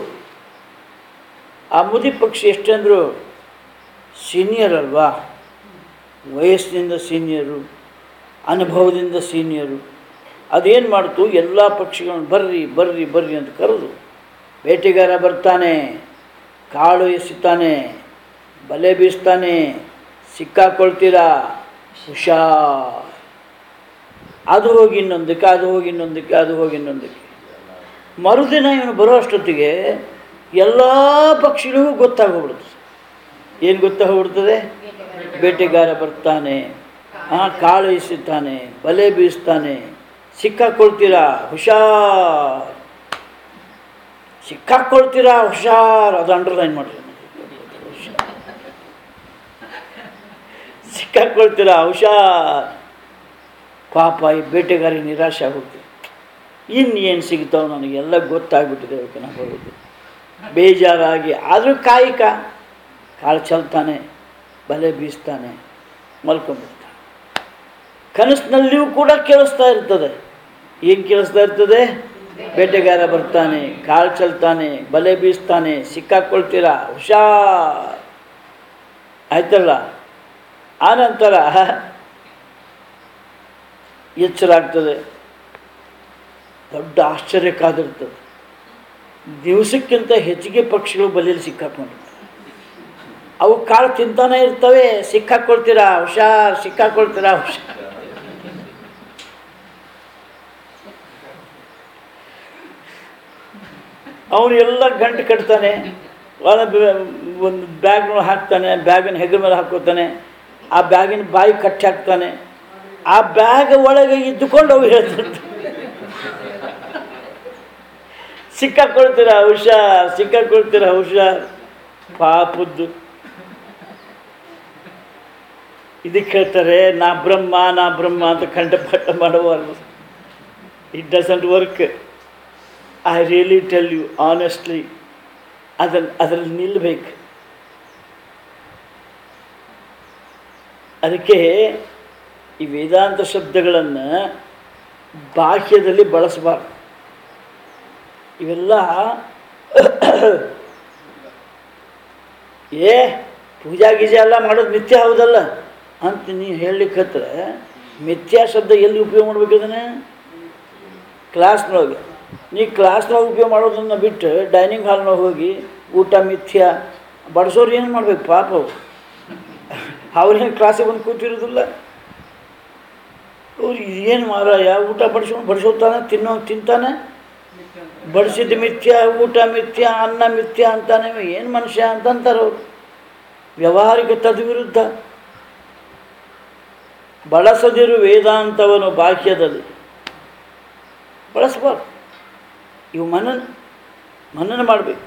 A: ಆ ಮುದಿ ಪಕ್ಷಿ ಎಷ್ಟಂದ್ರು ಸೀನಿಯರ್ ಅಲ್ವಾ ವಯಸ್ಸಿನಿಂದ ಸೀನಿಯರು ಅನುಭವದಿಂದ ಸೀನಿಯರು ಅದೇನು ಮಾಡ್ತು ಎಲ್ಲ ಪಕ್ಷಿಗಳನ್ನು ಬರ್ರಿ ಬರ್ರಿ ಬರ್ರಿ ಅಂತ ಕರೆದು ಬೇಟೆಗಾರ ಬರ್ತಾನೆ ಕಾಳು ಎಸಿತಾನೆ ಬಲೆ ಬೀಸ್ತಾನೆ ಸಿಕ್ಕಾಕೊಳ್ತೀರಾ ಹುಷಾರ್ ಅದು ಹೋಗಿ ಇನ್ನೊಂದಕ್ಕೆ ಅದು ಹೋಗಿ ಇನ್ನೊಂದಕ್ಕೆ ಅದು ಹೋಗಿ ಇನ್ನೊಂದಕ್ಕೆ ಮರುದಿನ ಇವನು ಬರೋ ಅಷ್ಟೊತ್ತಿಗೆ ಎಲ್ಲ ಪಕ್ಷಿಗಳಿಗೂ ಗೊತ್ತಾಗೋಗ್ಬಿಡುತ್ತೆ ಏನು ಗೊತ್ತಾಗ್ಬಿಡ್ತದೆ ಬೇಟೆಗಾರ ಬರ್ತಾನೆ ಆ ಕಾಳು ಎಸೆತಾನೆ ಬಲೆ ಬೀಸ್ತಾನೆ ಸಿಕ್ಕಾಕೊಳ್ತೀರಾ ಹುಷಾರ್ ಸಿಕ್ಕಾಕೊಳ್ತೀರಾ ಹುಷಾರ್ ಅದು ಅಂಡರ್ಲೈನ್ ಮಾಡ್ರಿ ಸಿಕ್ಕಾಕೊಳ್ತೀರಾ ಹುಷಾರ್ ಪಾಪ ಈ ಬೇಟೆಗಾರಿ ನಿರಾಶೆ ಆಗುತ್ತೆ ಇನ್ನೇನು ಸಿಗ್ತಾವೆ ನನಗೆಲ್ಲ ಗೊತ್ತಾಗ್ಬಿಟ್ಟಿದೆ ಅವಕ್ಕೆ ನಾವು ಬರೋದು ಬೇಜಾರಾಗಿ ಆದರೂ ಕಾಯಿಕ ಕಾಳು ಚೆಲ್ತಾನೆ ಬಲೆ ಬೀಸ್ತಾನೆ ಮಲ್ಕೊಂಡ್ಬಿಡ್ತಾನೆ ಕನಸಿನಲ್ಲಿಯೂ ಕೂಡ ಕೇಳಿಸ್ತಾ ಇರ್ತದೆ ಏನು ಕೇಳಿಸ್ತಾ ಇರ್ತದೆ ಬೇಟೆಗಾರ ಬರ್ತಾನೆ ಕಾಳು ಚೆಲ್ತಾನೆ ಬಲೆ ಬೀಸ್ತಾನೆ ಸಿಕ್ಕಾಕೊಳ್ತೀರಾ ಹುಷಾರ್ ಆಯ್ತಲ್ಲ ಆನಂತರ ಎಚ್ಚರ ಆಗ್ತದೆ ದೊಡ್ಡ ಆಶ್ಚರ್ಯ ಕಾದಿರ್ತದೆ ದಿವಸಕ್ಕಿಂತ ಹೆಚ್ಚಿಗೆ ಪಕ್ಷಿಗಳು ಬಲಿಯಲ್ಲಿ ಸಿಕ್ಕಾಕೊಂಡಿರ್ತವೆ ಅವು ಕಾಳು ತಿಂತಾನೆ ಇರ್ತವೆ ಸಿಕ್ಕಾಕೊಳ್ತೀರಾ ಹುಷಾರ್ ಸಿಕ್ಕಾಕೊಳ್ತೀರಾ ಹುಷಾರ್ ಅವನು ಎಲ್ಲ ಗಂಟು ಕಟ್ತಾನೆ ಒಳ ಒಂದು ಬ್ಯಾಗ್ನ ಹಾಕ್ತಾನೆ ಬ್ಯಾಗಿನ ಹೆಗಲ ಮೇಲೆ ಹಾಕೋತಾನೆ ಆ ಬ್ಯಾಗಿನ ಬಾಯಿ ಕಟ್ಟಿ ಹಾಕ್ತಾನೆ ಆ ಬ್ಯಾಗ್ ಒಳಗೆ ಇದ್ದುಕೊಂಡು ಅವು ಹೇಳ್ತಿರ್ತಾನೆ ಸಿಕ್ಕಾಕೊಳ್ತೀರಾ ಹುಷಾರ್ ಸಿಕ್ಕಾಕೊಳ್ತೀರಾ ಹುಷಾರ್ ಪಾಪದ್ದು ಇದಕ್ಕೆ ಹೇಳ್ತಾರೆ ನಾ ಬ್ರಹ್ಮ ನಾ ಬ್ರಹ್ಮ ಅಂತ ಕಂಠಪಾಠ ಮಾಡಬಾರ್ದು it doesn't work I really tell you honestly ಅದನ್ನು ಅದರಲ್ಲಿ ನಿಲ್ಲಬೇಕು ಅದಕ್ಕೆ ಈ ವೇದಾಂತ ಶಬ್ದಗಳನ್ನು ಬಾಹ್ಯದಲ್ಲಿ ಬಳಸಬಾರ್ದು ಇವೆಲ್ಲ ಏ ಪೂಜಾ ಗೀಜೆ ಎಲ್ಲ ಮಾಡೋದು ಮಿಥ್ಯ ಹೌದಲ್ಲ ಅಂತ ನೀನು ಹೇಳಲಿಕ್ಕೆ ಹತ್ರ ಮಿಥ್ಯಾ ಶಬ್ದ ಎಲ್ಲಿ ಉಪಯೋಗ ಮಾಡ್ಬೇಕು ಅದನ್ನು ಕ್ಲಾಸ್ನೊಳಗೆ ನೀ ಕ್ಲಾಸ್ನೊಳಗೆ ಉಪಯೋಗ ಮಾಡೋದನ್ನು ಬಿಟ್ಟು ಡೈನಿಂಗ್ ಹಾಲ್ನೊಳಗೆ ಹೋಗಿ ಊಟ ಮಿಥ್ಯ ಬಡಿಸೋರು ಏನು ಮಾಡ್ಬೇಕು ಪಾಪ ಅವ್ರು ಅವ್ರೇನು ಕ್ಲಾಸಿಗೆ ಬಂದು ಕೂತಿರೋದಿಲ್ಲ ಅವ್ರು ಏನು ಮಾರಾಯ ಊಟ ಬಡಿಸ್ಕೊಂಡು ಬಡಿಸೋತಾನೆ ತಿನ್ನೋ ತಿಂತಾನೆ ಬಡಿಸಿದ ಮಿಥ್ಯ ಊಟ ಮಿಥ್ಯ ಅನ್ನ ಮಿಥ್ಯ ಅಂತಾನೆ ಏನು ಮನುಷ್ಯ ಅಂತಂತಾರೆ ಅವರು ವ್ಯವಹಾರಿಕ ತದ್ವಿರುದ್ಧ ಬಳಸದಿರು ವೇದಾಂತವನ್ನು ಬಾಹ್ಯದಲ್ಲಿ ಬಳಸಬಾರ್ದು ಇವು ಮನನ ಮನನ ಮಾಡಬೇಕು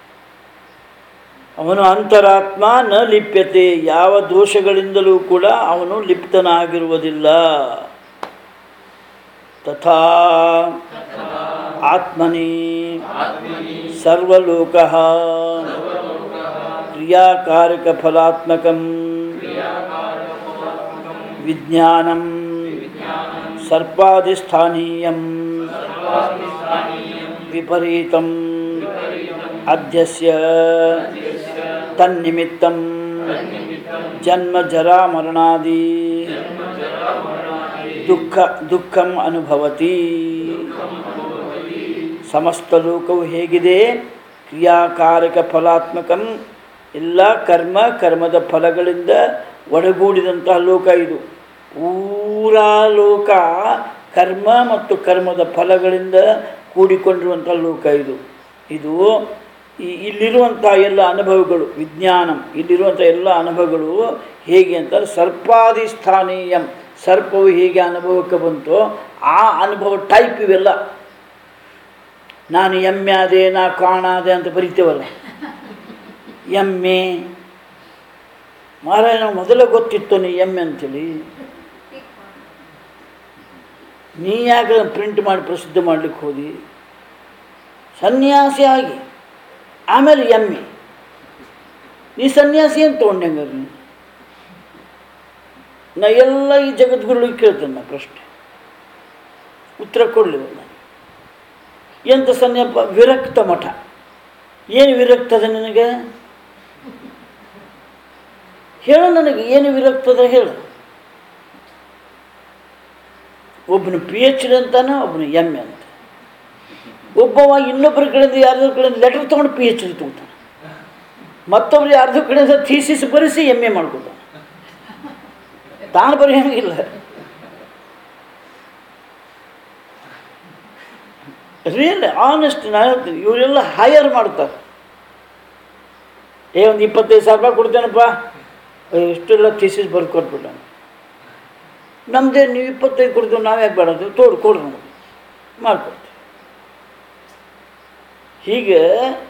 A: ಅವನು ಅಂತರಾತ್ಮ ನ ಲಿಪ್ಯತೆ ಯಾವ ದೋಷಗಳಿಂದಲೂ ಕೂಡ ಅವನು ಲಿಪ್ತನಾಗಿರುವುದಿಲ್ಲ ತಥಾ ಆತ್ಮನಿ ಸರ್ವಲೋಕ ಕ್ರಿಯಾಕಾರಕ ಫಲಾತ್ಮಕಂ ವಿಜ್ಞಾನಂ ಸರ್ಪಾಧಿಸ್ಥಾನೀಯಂ ವಿಪರೀತಂ ಅಧ್ಯಸ್ಯ ತನ್ನಿಮಿತ್ತಂ ಜನ್ಮ ಜರಾ ಮರಣಾದಿ ದುಃಖ ದುಃಖಂ ಅನುಭವತಿ ಸಮಸ್ತ ಲೋಕವು ಹೇಗಿದೆ ಕ್ರಿಯಾಕಾರಕ ಫಲಾತ್ಮಕಂ ಎಲ್ಲ ಕರ್ಮ ಕರ್ಮದ ಫಲಗಳಿಂದ ಒಡಗೂಡಿದಂತಹ ಲೋಕ ಇದು ಪೂರಾ ಲೋಕ ಕರ್ಮ ಮತ್ತು ಕರ್ಮದ ಫಲಗಳಿಂದ ಕೂಡಿಕೊಂಡಿರುವಂಥ ಲೋಕ ಇದು ಇದು ಈ ಇಲ್ಲಿರುವಂಥ ಎಲ್ಲ ಅನುಭವಗಳು ವಿಜ್ಞಾನಂ ಇಲ್ಲಿರುವಂಥ ಎಲ್ಲ ಅನುಭವಗಳು ಹೇಗೆ ಅಂತ ಸರ್ಪಾದಿ ಸ್ಥಾನೀಯಂ ಸರ್ಪವು ಹೇಗೆ ಅನುಭವಕ್ಕೆ ಬಂತೋ ಆ ಅನುಭವ ಟೈಪ್ ಇವೆಲ್ಲ ನಾನು ಎಮ್ಮೆ ಆದೆ ನಾ ಕಾಣಾದೆ ಅಂತ ಬರಿತೇವಲ್ಲ ಎಮ್ಮೆ ಮಾರಾಯ ನಾವು ಮೊದಲೇ ಗೊತ್ತಿತ್ತು ನೀ ಎಮ್ಮೆ ಅಂತೇಳಿ ನೀ ಯಾಕೆ ಪ್ರಿಂಟ್ ಮಾಡಿ ಪ್ರಸಿದ್ಧ ಮಾಡ್ಲಿಕ್ಕೆ ಹೋದಿ ಸನ್ಯಾಸಿ ಆಗಿ ಆಮೇಲೆ ಎಮ್ಮೆ ನೀ ಸನ್ಯಾಸಿ ಅಂತ ತೊಗೊಂಡಂಗಾರ ನೀ ನಾ ಎಲ್ಲ ಈ ಜಗದ್ಗುರುಳಿಗೆ ಕೇಳ್ತೇನೆ ನಾ ಪ್ರಶ್ನೆ ಉತ್ತರ ಕೊಡಲಿಲ್ಲ ನಾನು ಎಂತ ಸನ್ಯಾಪ ವಿರಕ್ತ ಮಠ ಏನು ವಿರಕ್ತದ ನಿನಗೆ ಹೇಳು ನನಗೆ ಏನು ವಿರಕ್ತದ ಹೇಳು ಒಬ್ಬನು ಪಿ ಎಚ್ ಡಿ ಅಂತಾನೆ ಒಬ್ಬನು ಎಮ್ ಎ ಅಂತ ಒಬ್ಬವ ಇನ್ನೊಬ್ಬರ ಕಡೆಯಿಂದ ಯಾರ್ಯಾರ ಕಡೆಯಿಂದ ಲೆಟರ್ ತೊಗೊಂಡು ಪಿ ಎಚ್ ಡಿ ತೊಗೊತಾನೆ ಮತ್ತೊಬ್ರು ಯಾರ್ದು ಕಡೆಯಿಂದ ಥೀಸಿಸ್ ಬರೆಸಿ ಎಮ್ ಎ ಮಾಡ್ಕೊತಾನೆ ತಾನು ಬರೆಯೋಂಗಿಲ್ಲ ರಿಯಲ್ ಆನೆಸ್ಟ್ ನಾನು ಹೇಳ್ತೀನಿ ಇವರೆಲ್ಲ ಹೈಯರ್ ಮಾಡ್ತಾರೆ ಏ ಒಂದು ಇಪ್ಪತ್ತೈದು ಸಾವಿರ ರೂಪಾಯಿ ಕೊಡ್ತೇನಪ್ಪ ಏ, ಇಷ್ಟೆಲ್ಲ ಥೀಸಿಸ್ ಬರ್ದು ಕೊಟ್ಬಿಟ್ಟ ನಮ್ಮದೇ ನೀವು ಇಪ್ಪತ್ತೈದು ಕೊಡ್ತೀವಿ ನಾವು ಯಾಕೆ ಬೇಡ ಅಂತೀವಿ? ತೋಡು ಕೊಡ್ರಿ ನಮಗೆ ಮಾಡ್ಕೊಡ್ತೀವಿ ಹೀಗೆ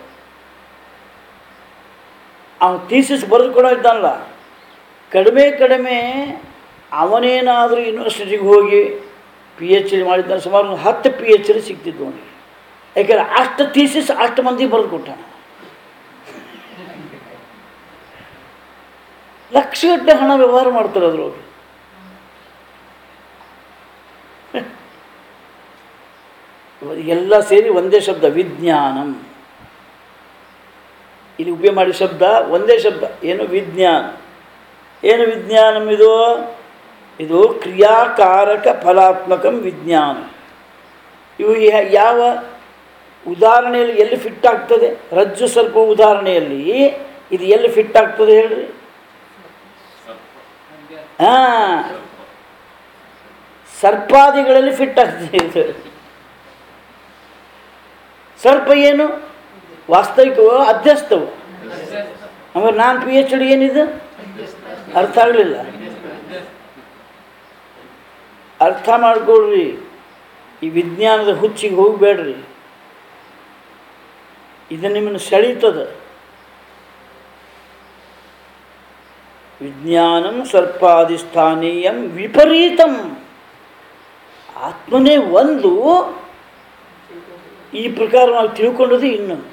A: ಅವನು ಥೀಸಿಸ್ ಬರೆದು ಕೊಡೋ ಇದ್ದಾನಲ್ಲ ಕಡಿಮೆ ಕಡಿಮೆ ಅವನೇನಾದರೂ ಯೂನಿವರ್ಸಿಟಿಗೆ ಹೋಗಿ ಪಿ ಎಚ್ ಡಿ ಮಾಡಿದ್ದಾನೆ ಸುಮಾರು ಒಂದು ಹತ್ತು ಪಿ ಎಚ್ ಡಿ ಸಿಗ್ತಿದ್ವು ಅವನಿಗೆ ಯಾಕೆಂದ್ರೆ ಅಷ್ಟು ಥೀಸಿಸ್ ಅಷ್ಟು ಮಂದಿ ಬರೆದು ಕೊಟ್ಟಾನ ಲಕ್ಷಗಟ್ಟಲೆ ಹಣ ವ್ಯವಹಾರ ಮಾಡ್ತಾರೆ ಅದ್ರೊಳಗೆ ಎಲ್ಲ ಸೇರಿ ಒಂದೇ ಶಬ್ದ ವಿಜ್ಞಾನಂ ಇಲ್ಲಿ ಉಪಯೋಗ ಮಾಡಿದ ಶಬ್ದ ಒಂದೇ ಶಬ್ದ ಏನು ವಿಜ್ಞಾನ ಏನು ವಿಜ್ಞಾನಂ ಇದು ಇದು ಕ್ರಿಯಾಕಾರಕ ಫಲಾತ್ಮಕಂ ವಿಜ್ಞಾನ ಇವು ಯಾ- ಯಾವ ಉದಾಹರಣೆಯಲ್ಲಿ ಎಲ್ಲಿ ಫಿಟ್ ಆಗ್ತದೆ ರಜ್ಜು ಸ್ವಲ್ಪ ಉದಾಹರಣೆಯಲ್ಲಿ ಇದು ಎಲ್ಲಿ ಫಿಟ್ ಆಗ್ತದೆ ಹೇಳ್ರಿ ಹಾಂ ಸರ್ಪಾದಿಗಳಲ್ಲಿ ಫಿಟ್ ಆಗ್ತದೆ ಇದು ಸರ್ಪ ಏನು ವಾಸ್ತವಿಕವೋ ಅಧ್ಯಸ್ತವೋ ಆಮೇಲೆ ನಾನು ಪಿ ಎಚ್ ಡಿ ಏನಿದು ಅರ್ಥ ಆಗಲಿಲ್ಲ ಅರ್ಥ ಮಾಡ್ಕೊಳ್ರಿ ಈ ವಿಜ್ಞಾನದ ಹುಚ್ಚಿಗೆ ಹೋಗಬೇಡ್ರಿ ಇದು ನಿಮ್ಮನ್ನು ಸೆಳೀತದ ವಿಜ್ಞಾನಂ ಸರ್ಪಾಧಿಷ್ಠಾನೀಯಂ ವಿಪರೀತಂ ಆತ್ಮನೇ ಒಂದು ಈ ಪ್ರಕಾರ ನಾವು ತಿಳ್ಕೊಂಡದ್ದು ಇನ್ನೊಂದು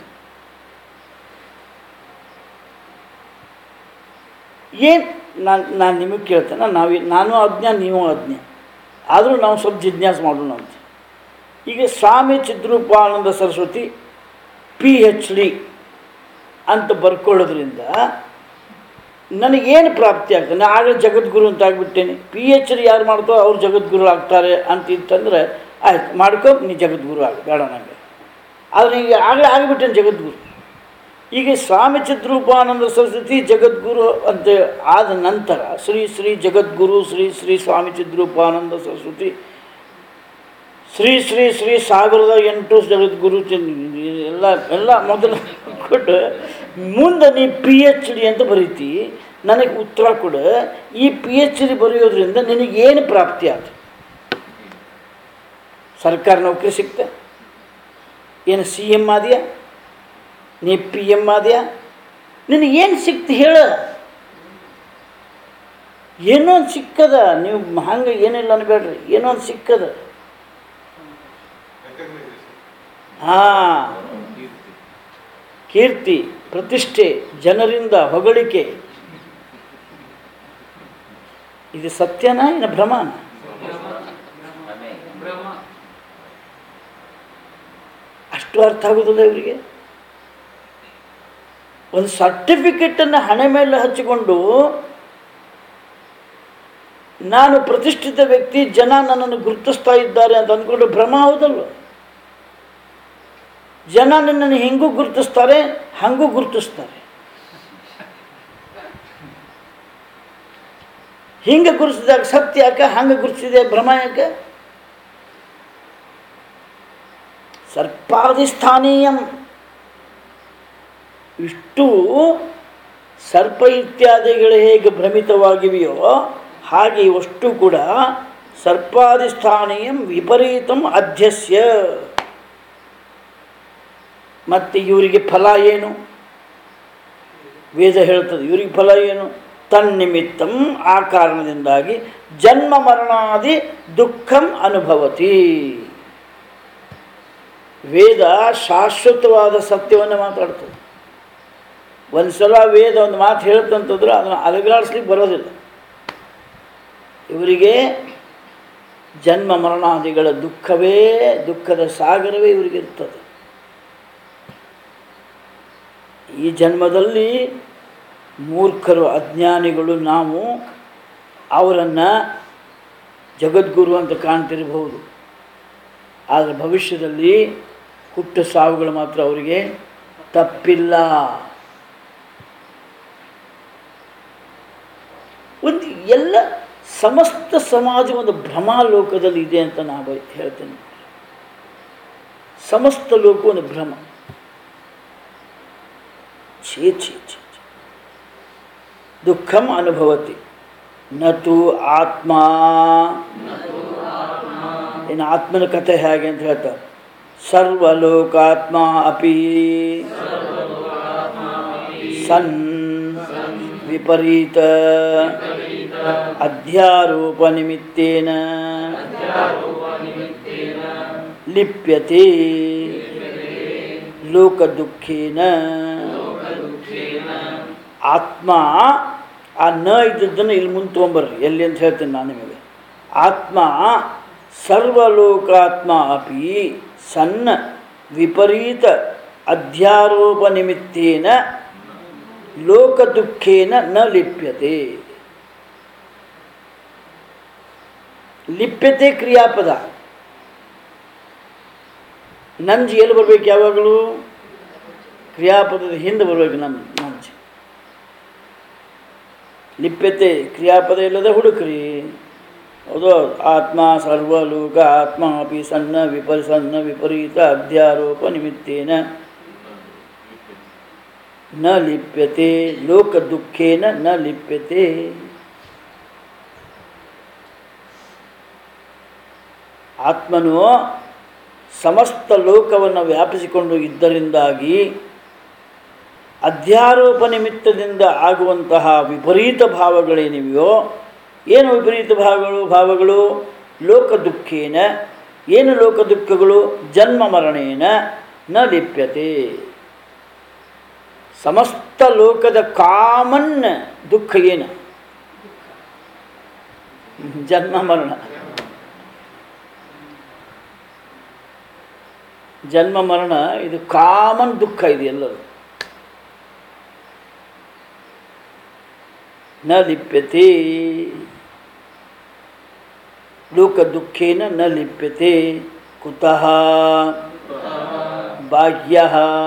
A: ಏನು ನಾನು ನಾನು ನಿಮಗೆ ಕೇಳ್ತೇನೆ ನಾವು ನಾನು ಅಜ್ಞ ನೀವು ಅಜ್ಞ ಆದರೂ ನಾವು ಸ್ವಲ್ಪ ಜಿಜ್ಞಾಸೆ ಮಾಡೋಣ ಅಂತ ಈಗ Swami Chidrupananda Saraswati P H D ಅಂತ ಬರ್ಕೊಳ್ಳೋದ್ರಿಂದ ನನಗೇನು ಪ್ರಾಪ್ತಿ ಆಗ್ತದೆ ನಾನು ಆಗಲೇ ಜಗದ್ಗುರು ಅಂತ ಆಗಿಬಿಟ್ಟೇನೆ ಪಿ ಎಚ್ ಡಿ ಯಾರು ಮಾಡ್ತಾರೋ ಅವ್ರು ಜಗದ್ಗುರು ಆಗ್ತಾರೆ ಅಂತ ಇತ್ತಂದ್ರೆ ಆಯ್ತು ಮಾಡ್ಕೊ ನೀ ಜಗದ್ಗುರು ಆಗ ಬೇಡ ನನಗೆ ಆದರೆ ಈಗ ಆಗಲೇ ಆಗಿಬಿಟ್ಟೇನೆ ಜಗದ್ಗುರು ಈಗ ಸ್ವಾಮಿ ಚಿದ್ರೂಪಾನಂದ ಸರಸ್ವತಿ ಜಗದ್ಗುರು ಅಂತ ಆದ ನಂತರ ಶ್ರೀ ಶ್ರೀ ಜಗದ್ಗುರು ಶ್ರೀ ಶ್ರೀ ಸ್ವಾಮಿ ಚಿದ್ರೂಪಾನಂದ ಸರಸ್ವತಿ ಶ್ರೀ ಶ್ರೀ ಶ್ರೀ ಸಾವಿರದ ಎಂಟು ಜಗದ್ಗುರು ಚಿ- ಎಲ್ಲ ಎಲ್ಲ ಮೊದಲು ಕೊಟ್ಟು ಮುಂದೆ ನೀ ಪಿ ಎಚ್ ಡಿ ಅಂತ ಬರೀತಿ ನನಗೆ ಉತ್ತರ ಕೊಡು ಈ ಪಿ ಎಚ್ ಡಿ ಬರೆಯೋದ್ರಿಂದ ನಿನಗೇನು ಪ್ರಾಪ್ತಿ ಆಯ್ತು ಸರ್ಕಾರ ನೌಕರಿ ಸಿಕ್ತ ಏನು ಸಿ ಎಮ್ ಆದ್ಯಾ ನೀ ಪಿ ಎಮ್ ಆದ್ಯಾ ನಿನಗೇನು ಸಿಕ್ತು ಹೇಳ ಏನೋ ಒಂದು ಸಿಕ್ಕದ ನೀವು ಹಂಗೆ ಏನಿಲ್ಲ ಅನ್ಬೇಡ್ರಿ ಏನೋ ಒಂದು ಸಿಕ್ಕದ ಹಾಂ ಕೀರ್ತಿ ಪ್ರತಿಷ್ಠೆ ಜನರಿಂದ ಹೊಗಳಿಕೆ ಇದು ಸತ್ಯನಾ ಇನ್ನು ಭ್ರಮನ ಅಷ್ಟು ಅರ್ಥ ಆಗೋದಿಲ್ಲ ಇವರಿಗೆ ಒಂದು ಸರ್ಟಿಫಿಕೇಟನ್ನು ಹಣೆ ಮೇಲೆ ಹಚ್ಚಿಕೊಂಡು ನಾನು ಪ್ರತಿಷ್ಠಿತ ವ್ಯಕ್ತಿ ಜನ ನನ್ನನ್ನು ಗುರುತಿಸ್ತಾ ಇದ್ದಾರೆ ಅಂತ ಅಂದ್ಕೊಂಡು ಭ್ರಮ ಹೌದಲ್ವ ಜನ ನಿನ್ನನ್ನು ಹೆಂಗೂ ಗುರುತಿಸ್ತಾರೆ ಹಂಗೂ ಗುರುತಿಸ್ತಾರೆ ಹಿಂಗೆ ಗುರುತಿಸಿದಾಗ ಸತ್ಯ ಯಾಕೆ ಹಂಗೆ ಗುರುತಿಸಿದೆ ಭ್ರಮ ಯಾಕೆ ಸರ್ಪಾಧಿಷ್ಠಾನೀಯಂ ಇಷ್ಟು ಸರ್ಪ ಇತ್ಯಾದಿಗಳು ಹೇಗೆ ಭ್ರಮಿತವಾಗಿವೆಯೋ ಹಾಗೆ ಇವಷ್ಟು ಕೂಡ ಸರ್ಪಾಧಿಷ್ಠಾನೀಯಂ ವಿಪರೀತಂ ಅಧ್ಯಸ್ಯ ಮತ್ತು ಇವರಿಗೆ ಫಲ ಏನು ವೇದ ಹೇಳ್ತದೆ ಇವರಿಗೆ ಫಲ ಏನು ತನ್ನಿಮಿತ್ತಂ ಆ ಕಾರಣದಿಂದಾಗಿ ಜನ್ಮ ಮರಣಾದಿ ದುಃಖಂ ಅನುಭವತಿ ವೇದ ಶಾಶ್ವತವಾದ ಸತ್ಯವನ್ನು ಮಾತಾಡ್ತದೆ ಒಂದು ಸಲ ವೇದ ಒಂದು ಮಾತು ಹೇಳ್ತಂತಂದ್ರೆ ಅದನ್ನು ಅಲಗಾಡಿಸ್ಲಿಕ್ಕೆ ಬರೋದಿಲ್ಲ ಇವರಿಗೆ ಜನ್ಮ ಮರಣಾದಿಗಳ ದುಃಖವೇ ದುಃಖದ ಸಾಗರವೇ ಇವರಿಗೆ ಇರ್ತದೆ ಈ ಜನ್ಮದಲ್ಲಿ ಮೂರ್ಖರು ಅಜ್ಞಾನಿಗಳು ನಾವು ಅವರನ್ನು ಜಗದ್ಗುರು ಅಂತ ಕಾಣ್ತಿರಬಹುದು ಆದರೆ ಭವಿಷ್ಯದಲ್ಲಿ ಹುಟ್ಟು ಸಾವುಗಳು ಮಾತ್ರ ಅವರಿಗೆ ತಪ್ಪಿಲ್ಲ ಎಲ್ಲ ಸಮಸ್ತ ಸಮಾಜ ಒಂದು ಭ್ರಮಾಲೋಕದಲ್ಲಿ ಇದೆ ಅಂತ ನಾವು ಹೇಳ್ತೇನೆ ಸಮಸ್ತ ಲೋಕ ಒಂದು ಭ್ರಮ ಛೇ ಛೇ ಛೇ ಛೇ. ದುಃಖಂ ಅನುಭವತಿ ನತು ಆತ್ಮ ಇನ್ನು ಆತ್ಮನ ಕಥೆ ಹೇಗೆ ಅಂತ ಹೇಳ್ತಾರೆ ಸರ್ವಲೋಕಾತ್ಮ ಅಪಿ ಸನ್ ವಿಪರೀತ ಅಧ್ಯಾರೋಪ ನಿಮಿತ್ತೇನ ಲಿಪ್ಯತೆ ಲೋಕದುಃಖೇನ ಆತ್ಮ ಆ ನ ಇದ್ದದ್ದನ್ನು ಇಲ್ಲಿ ಮುಂದೆ ತೊಗೊಂಬರ್ರಿ ಎಲ್ಲಿ ಅಂತ ಹೇಳ್ತೀನಿ ನಾನು ನಿಮಗೆ ಆತ್ಮ ಸರ್ವಲೋಕಾತ್ಮ ಅಪಿ ಸಣ್ಣ ವಿಪರೀತ ಅಧ್ಯಾರೋಪ ನಿಮಿತ್ತೇನ ಲೋಕದುಃಖೇನ ನ ಲಿಪ್ಯತೆ ಲಿಪ್ಯತೆ ಕ್ರಿಯಾಪದ ನಂಜಿ ಎಲ್ಲಿ ಬರ್ಬೇಕು ಯಾವಾಗಲೂ ಕ್ರಿಯಾಪದದ ಹಿಂದೆ ಬರ್ಬೇಕು ನಮ್ಮ ನಂಜಿ ಲಿಪ್ಯತೆ ಕ್ರಿಯಾಪದ ಇಲ್ಲದೆ ಹುಡುಕ್ರಿ ಹೌದು ಆತ್ಮ ಸರ್ವಲೋಕ ಆತ್ಮ ಅಪಿ ಸಣ್ಣ ವಿಪರಿ ಸಣ್ಣ ವಿಪರೀತ ಅಧ್ಯಾರೋಪ ನಿಮಿತ್ತೇನ ನ ಲಿಪ್ಯತೆ ಲೋಕ ದುಃಖೇನ ನ ಲಿಪ್ಯತೆ ಆತ್ಮನು ಸಮಸ್ತ ಲೋಕವನ್ನು ವ್ಯಾಪಿಸಿಕೊಂಡು ಇದ್ದರಿಂದಾಗಿ ಅಧ್ಯಾರೋಪ ನಿಮಿತ್ತದಿಂದ ಆಗುವಂತಹ ವಿಪರೀತ ಭಾವಗಳೇನಿವೆಯೋ ಏನು ವಿಪರೀತ ಭಾವಗಳು ಭಾವಗಳು ಲೋಕ ದುಃಖೇನ ಏನು ಲೋಕ ದುಃಖಗಳು ಜನ್ಮ ಮರಣೇನ ನ ಲಿಪ್ಯತೆ ಸಮಸ್ತ ಲೋಕದ ಕಾಮನ್ ದುಃಖ ಏನು ಜನ್ಮ ಮರಣ ಜನ್ಮ ಮರಣ ಇದು ಕಾಮನ್ ದುಃಖ ಇದೆ ಎಲ್ಲರೂ ನ ಲಿಪ್ಯತೆ ಲೋಕ ದುಃಖೇನ ನ ಲಿಪ್ಯತೆ ಕುತಃ ಬಾಹ್ಯ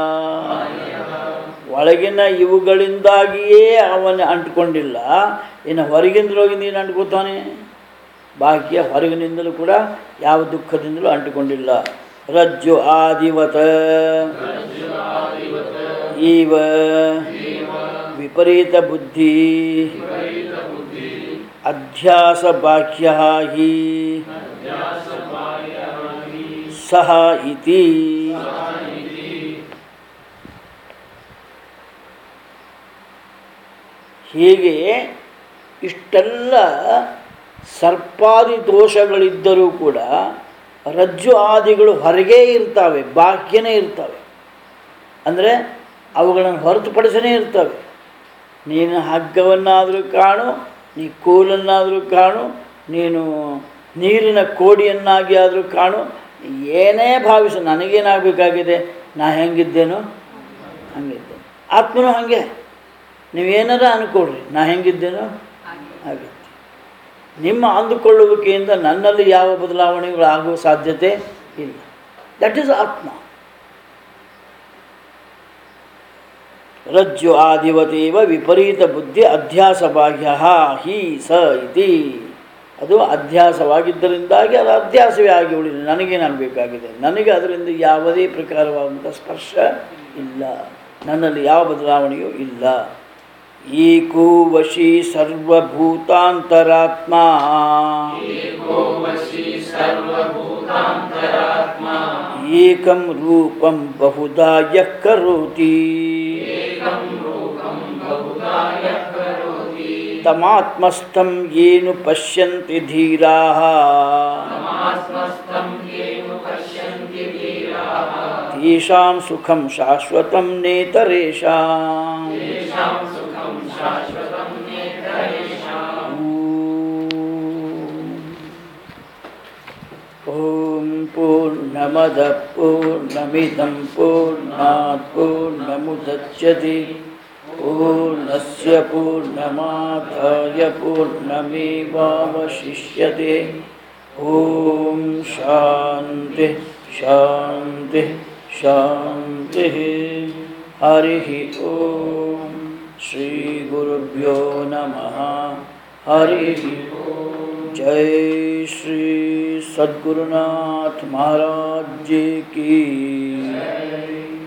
A: ಒಳಗಿನ ಇವುಗಳಿಂದಾಗಿಯೇ ಅವನ ಅಂಟ್ಕೊಂಡಿಲ್ಲ ಇನ್ನು ಹೊರಗಿಂದ್ರೋಗಿಂದ ಏನು ಅಂಟ್ಕೋತಾನೆ ಬಾಹ್ಯ ಹೊರಗಿನಿಂದಲೂ ಕೂಡ ಯಾವ ದುಃಖದಿಂದಲೂ ಅಂಟಿಕೊಂಡಿಲ್ಲ ರಜ್ಜು ಆದಿವತ ಈವ ವಿಪರೀತ ಬುದ್ಧಿ ಅಧ್ಯಾಸ ಬಾಹ್ಯ ಹಿ ಸಹ ಇತಿ ಹೀಗೆ ಇಷ್ಟೆಲ್ಲ ಸರ್ಪಾದಿ ದೋಷಗಳಿದ್ದರೂ ಕೂಡ ರಜ್ಜು ಆದಿಗಳು ಹೊರಗೇ ಇರ್ತವೆ ಬಾಹ್ಯನೇ ಇರ್ತವೆ ಅಂದರೆ ಅವುಗಳನ್ನು ಹೊರತುಪಡಿಸನೇ ಇರ್ತವೆ ನೀನು ಹಗ್ಗವನ್ನಾದರೂ ಕಾಣು ನೀ ಕೋಲನ್ನಾದರೂ ಕಾಣು ನೀನು ನೀರಿನ ಕೋಡಿಯನ್ನಾಗಿ ಆದರೂ ಕಾಣು ಏನೇ ಭಾವಿಸು ನನಗೇನಾಗಬೇಕಾಗಿದೆ ನಾ ಹೆಂಗಿದ್ದೇನೋ ಹಂಗಿದ್ದೆ ಆತ್ಮನೂ ಹಾಗೆ ನೀವೇನಾರ ಅನ್ಕೊಳ್ರಿ ನಾ ಹೆಂಗಿದ್ದೇನೋ ಹಾಗೆ ನಿಮ್ಮ ಅಂದುಕೊಳ್ಳುವಿಕೆಯಿಂದ ನನ್ನಲ್ಲಿ ಯಾವ ಬದಲಾವಣೆಗಳು ಆಗುವ ಸಾಧ್ಯತೆ ಇಲ್ಲ ದಟ್ ಈಸ್ ಆತ್ಮ ರಜ್ಜು ಆದಿವತೇವ ವಿಪರೀತ ಬುದ್ಧಿ ಅಧ್ಯಾಸ ಬಾಹ್ಯ ಹಿ ಸ ಇತಿ ಅದು ಅಧ್ಯಾಸವಾಗಿದ್ದರಿಂದಾಗಿ ಅದು ಅಧ್ಯಾಸವೇ ಆಗಿ ಉಳಿದಿದೆ ನನಗೇನಾಗಬೇಕಾಗಿದೆ ನನಗೆ ಅದರಿಂದ ಯಾವುದೇ ಪ್ರಕಾರವಾದಂಥ ಸ್ಪರ್ಶ ಇಲ್ಲ ನನ್ನಲ್ಲಿ ಯಾವ ಬದಲಾವಣೆಯೂ ಇಲ್ಲ ಏಕೋ ವಶಿ ಸರ್ವಭೂತಾಂತರಾತ್ಮ ಏಕಂ ರೂಪಂ ಬಹುಧಾ ಯಃ ಕರೋತಿ ತಮಾತ್ಮಸ್ಥಂ ಏನು ಪಶ್ಯಂತಿ ಧೀರಾಃ ತೇಷಾಂ ಸುಖಂ ಶಾಶ್ವತಂ ನೇತರೇಷಾಂ ಓಂ ಪೂರ್ಣಮದ ಪೂರ್ಣಮಿದಂ ಪೂರ್ಣಾತ್ ಪೂರ್ಣಮುದಚ್ಯತೆ पूर्णस्य पूर्णमादाय पूर्णमेवावशिष्यते ॐ शान्तिः शान्तिः शान्तिः हरिः ॐ श्रीगुरुभ्यो नमः हरि जय श्री सद्गुरुनाथ महाराज जी की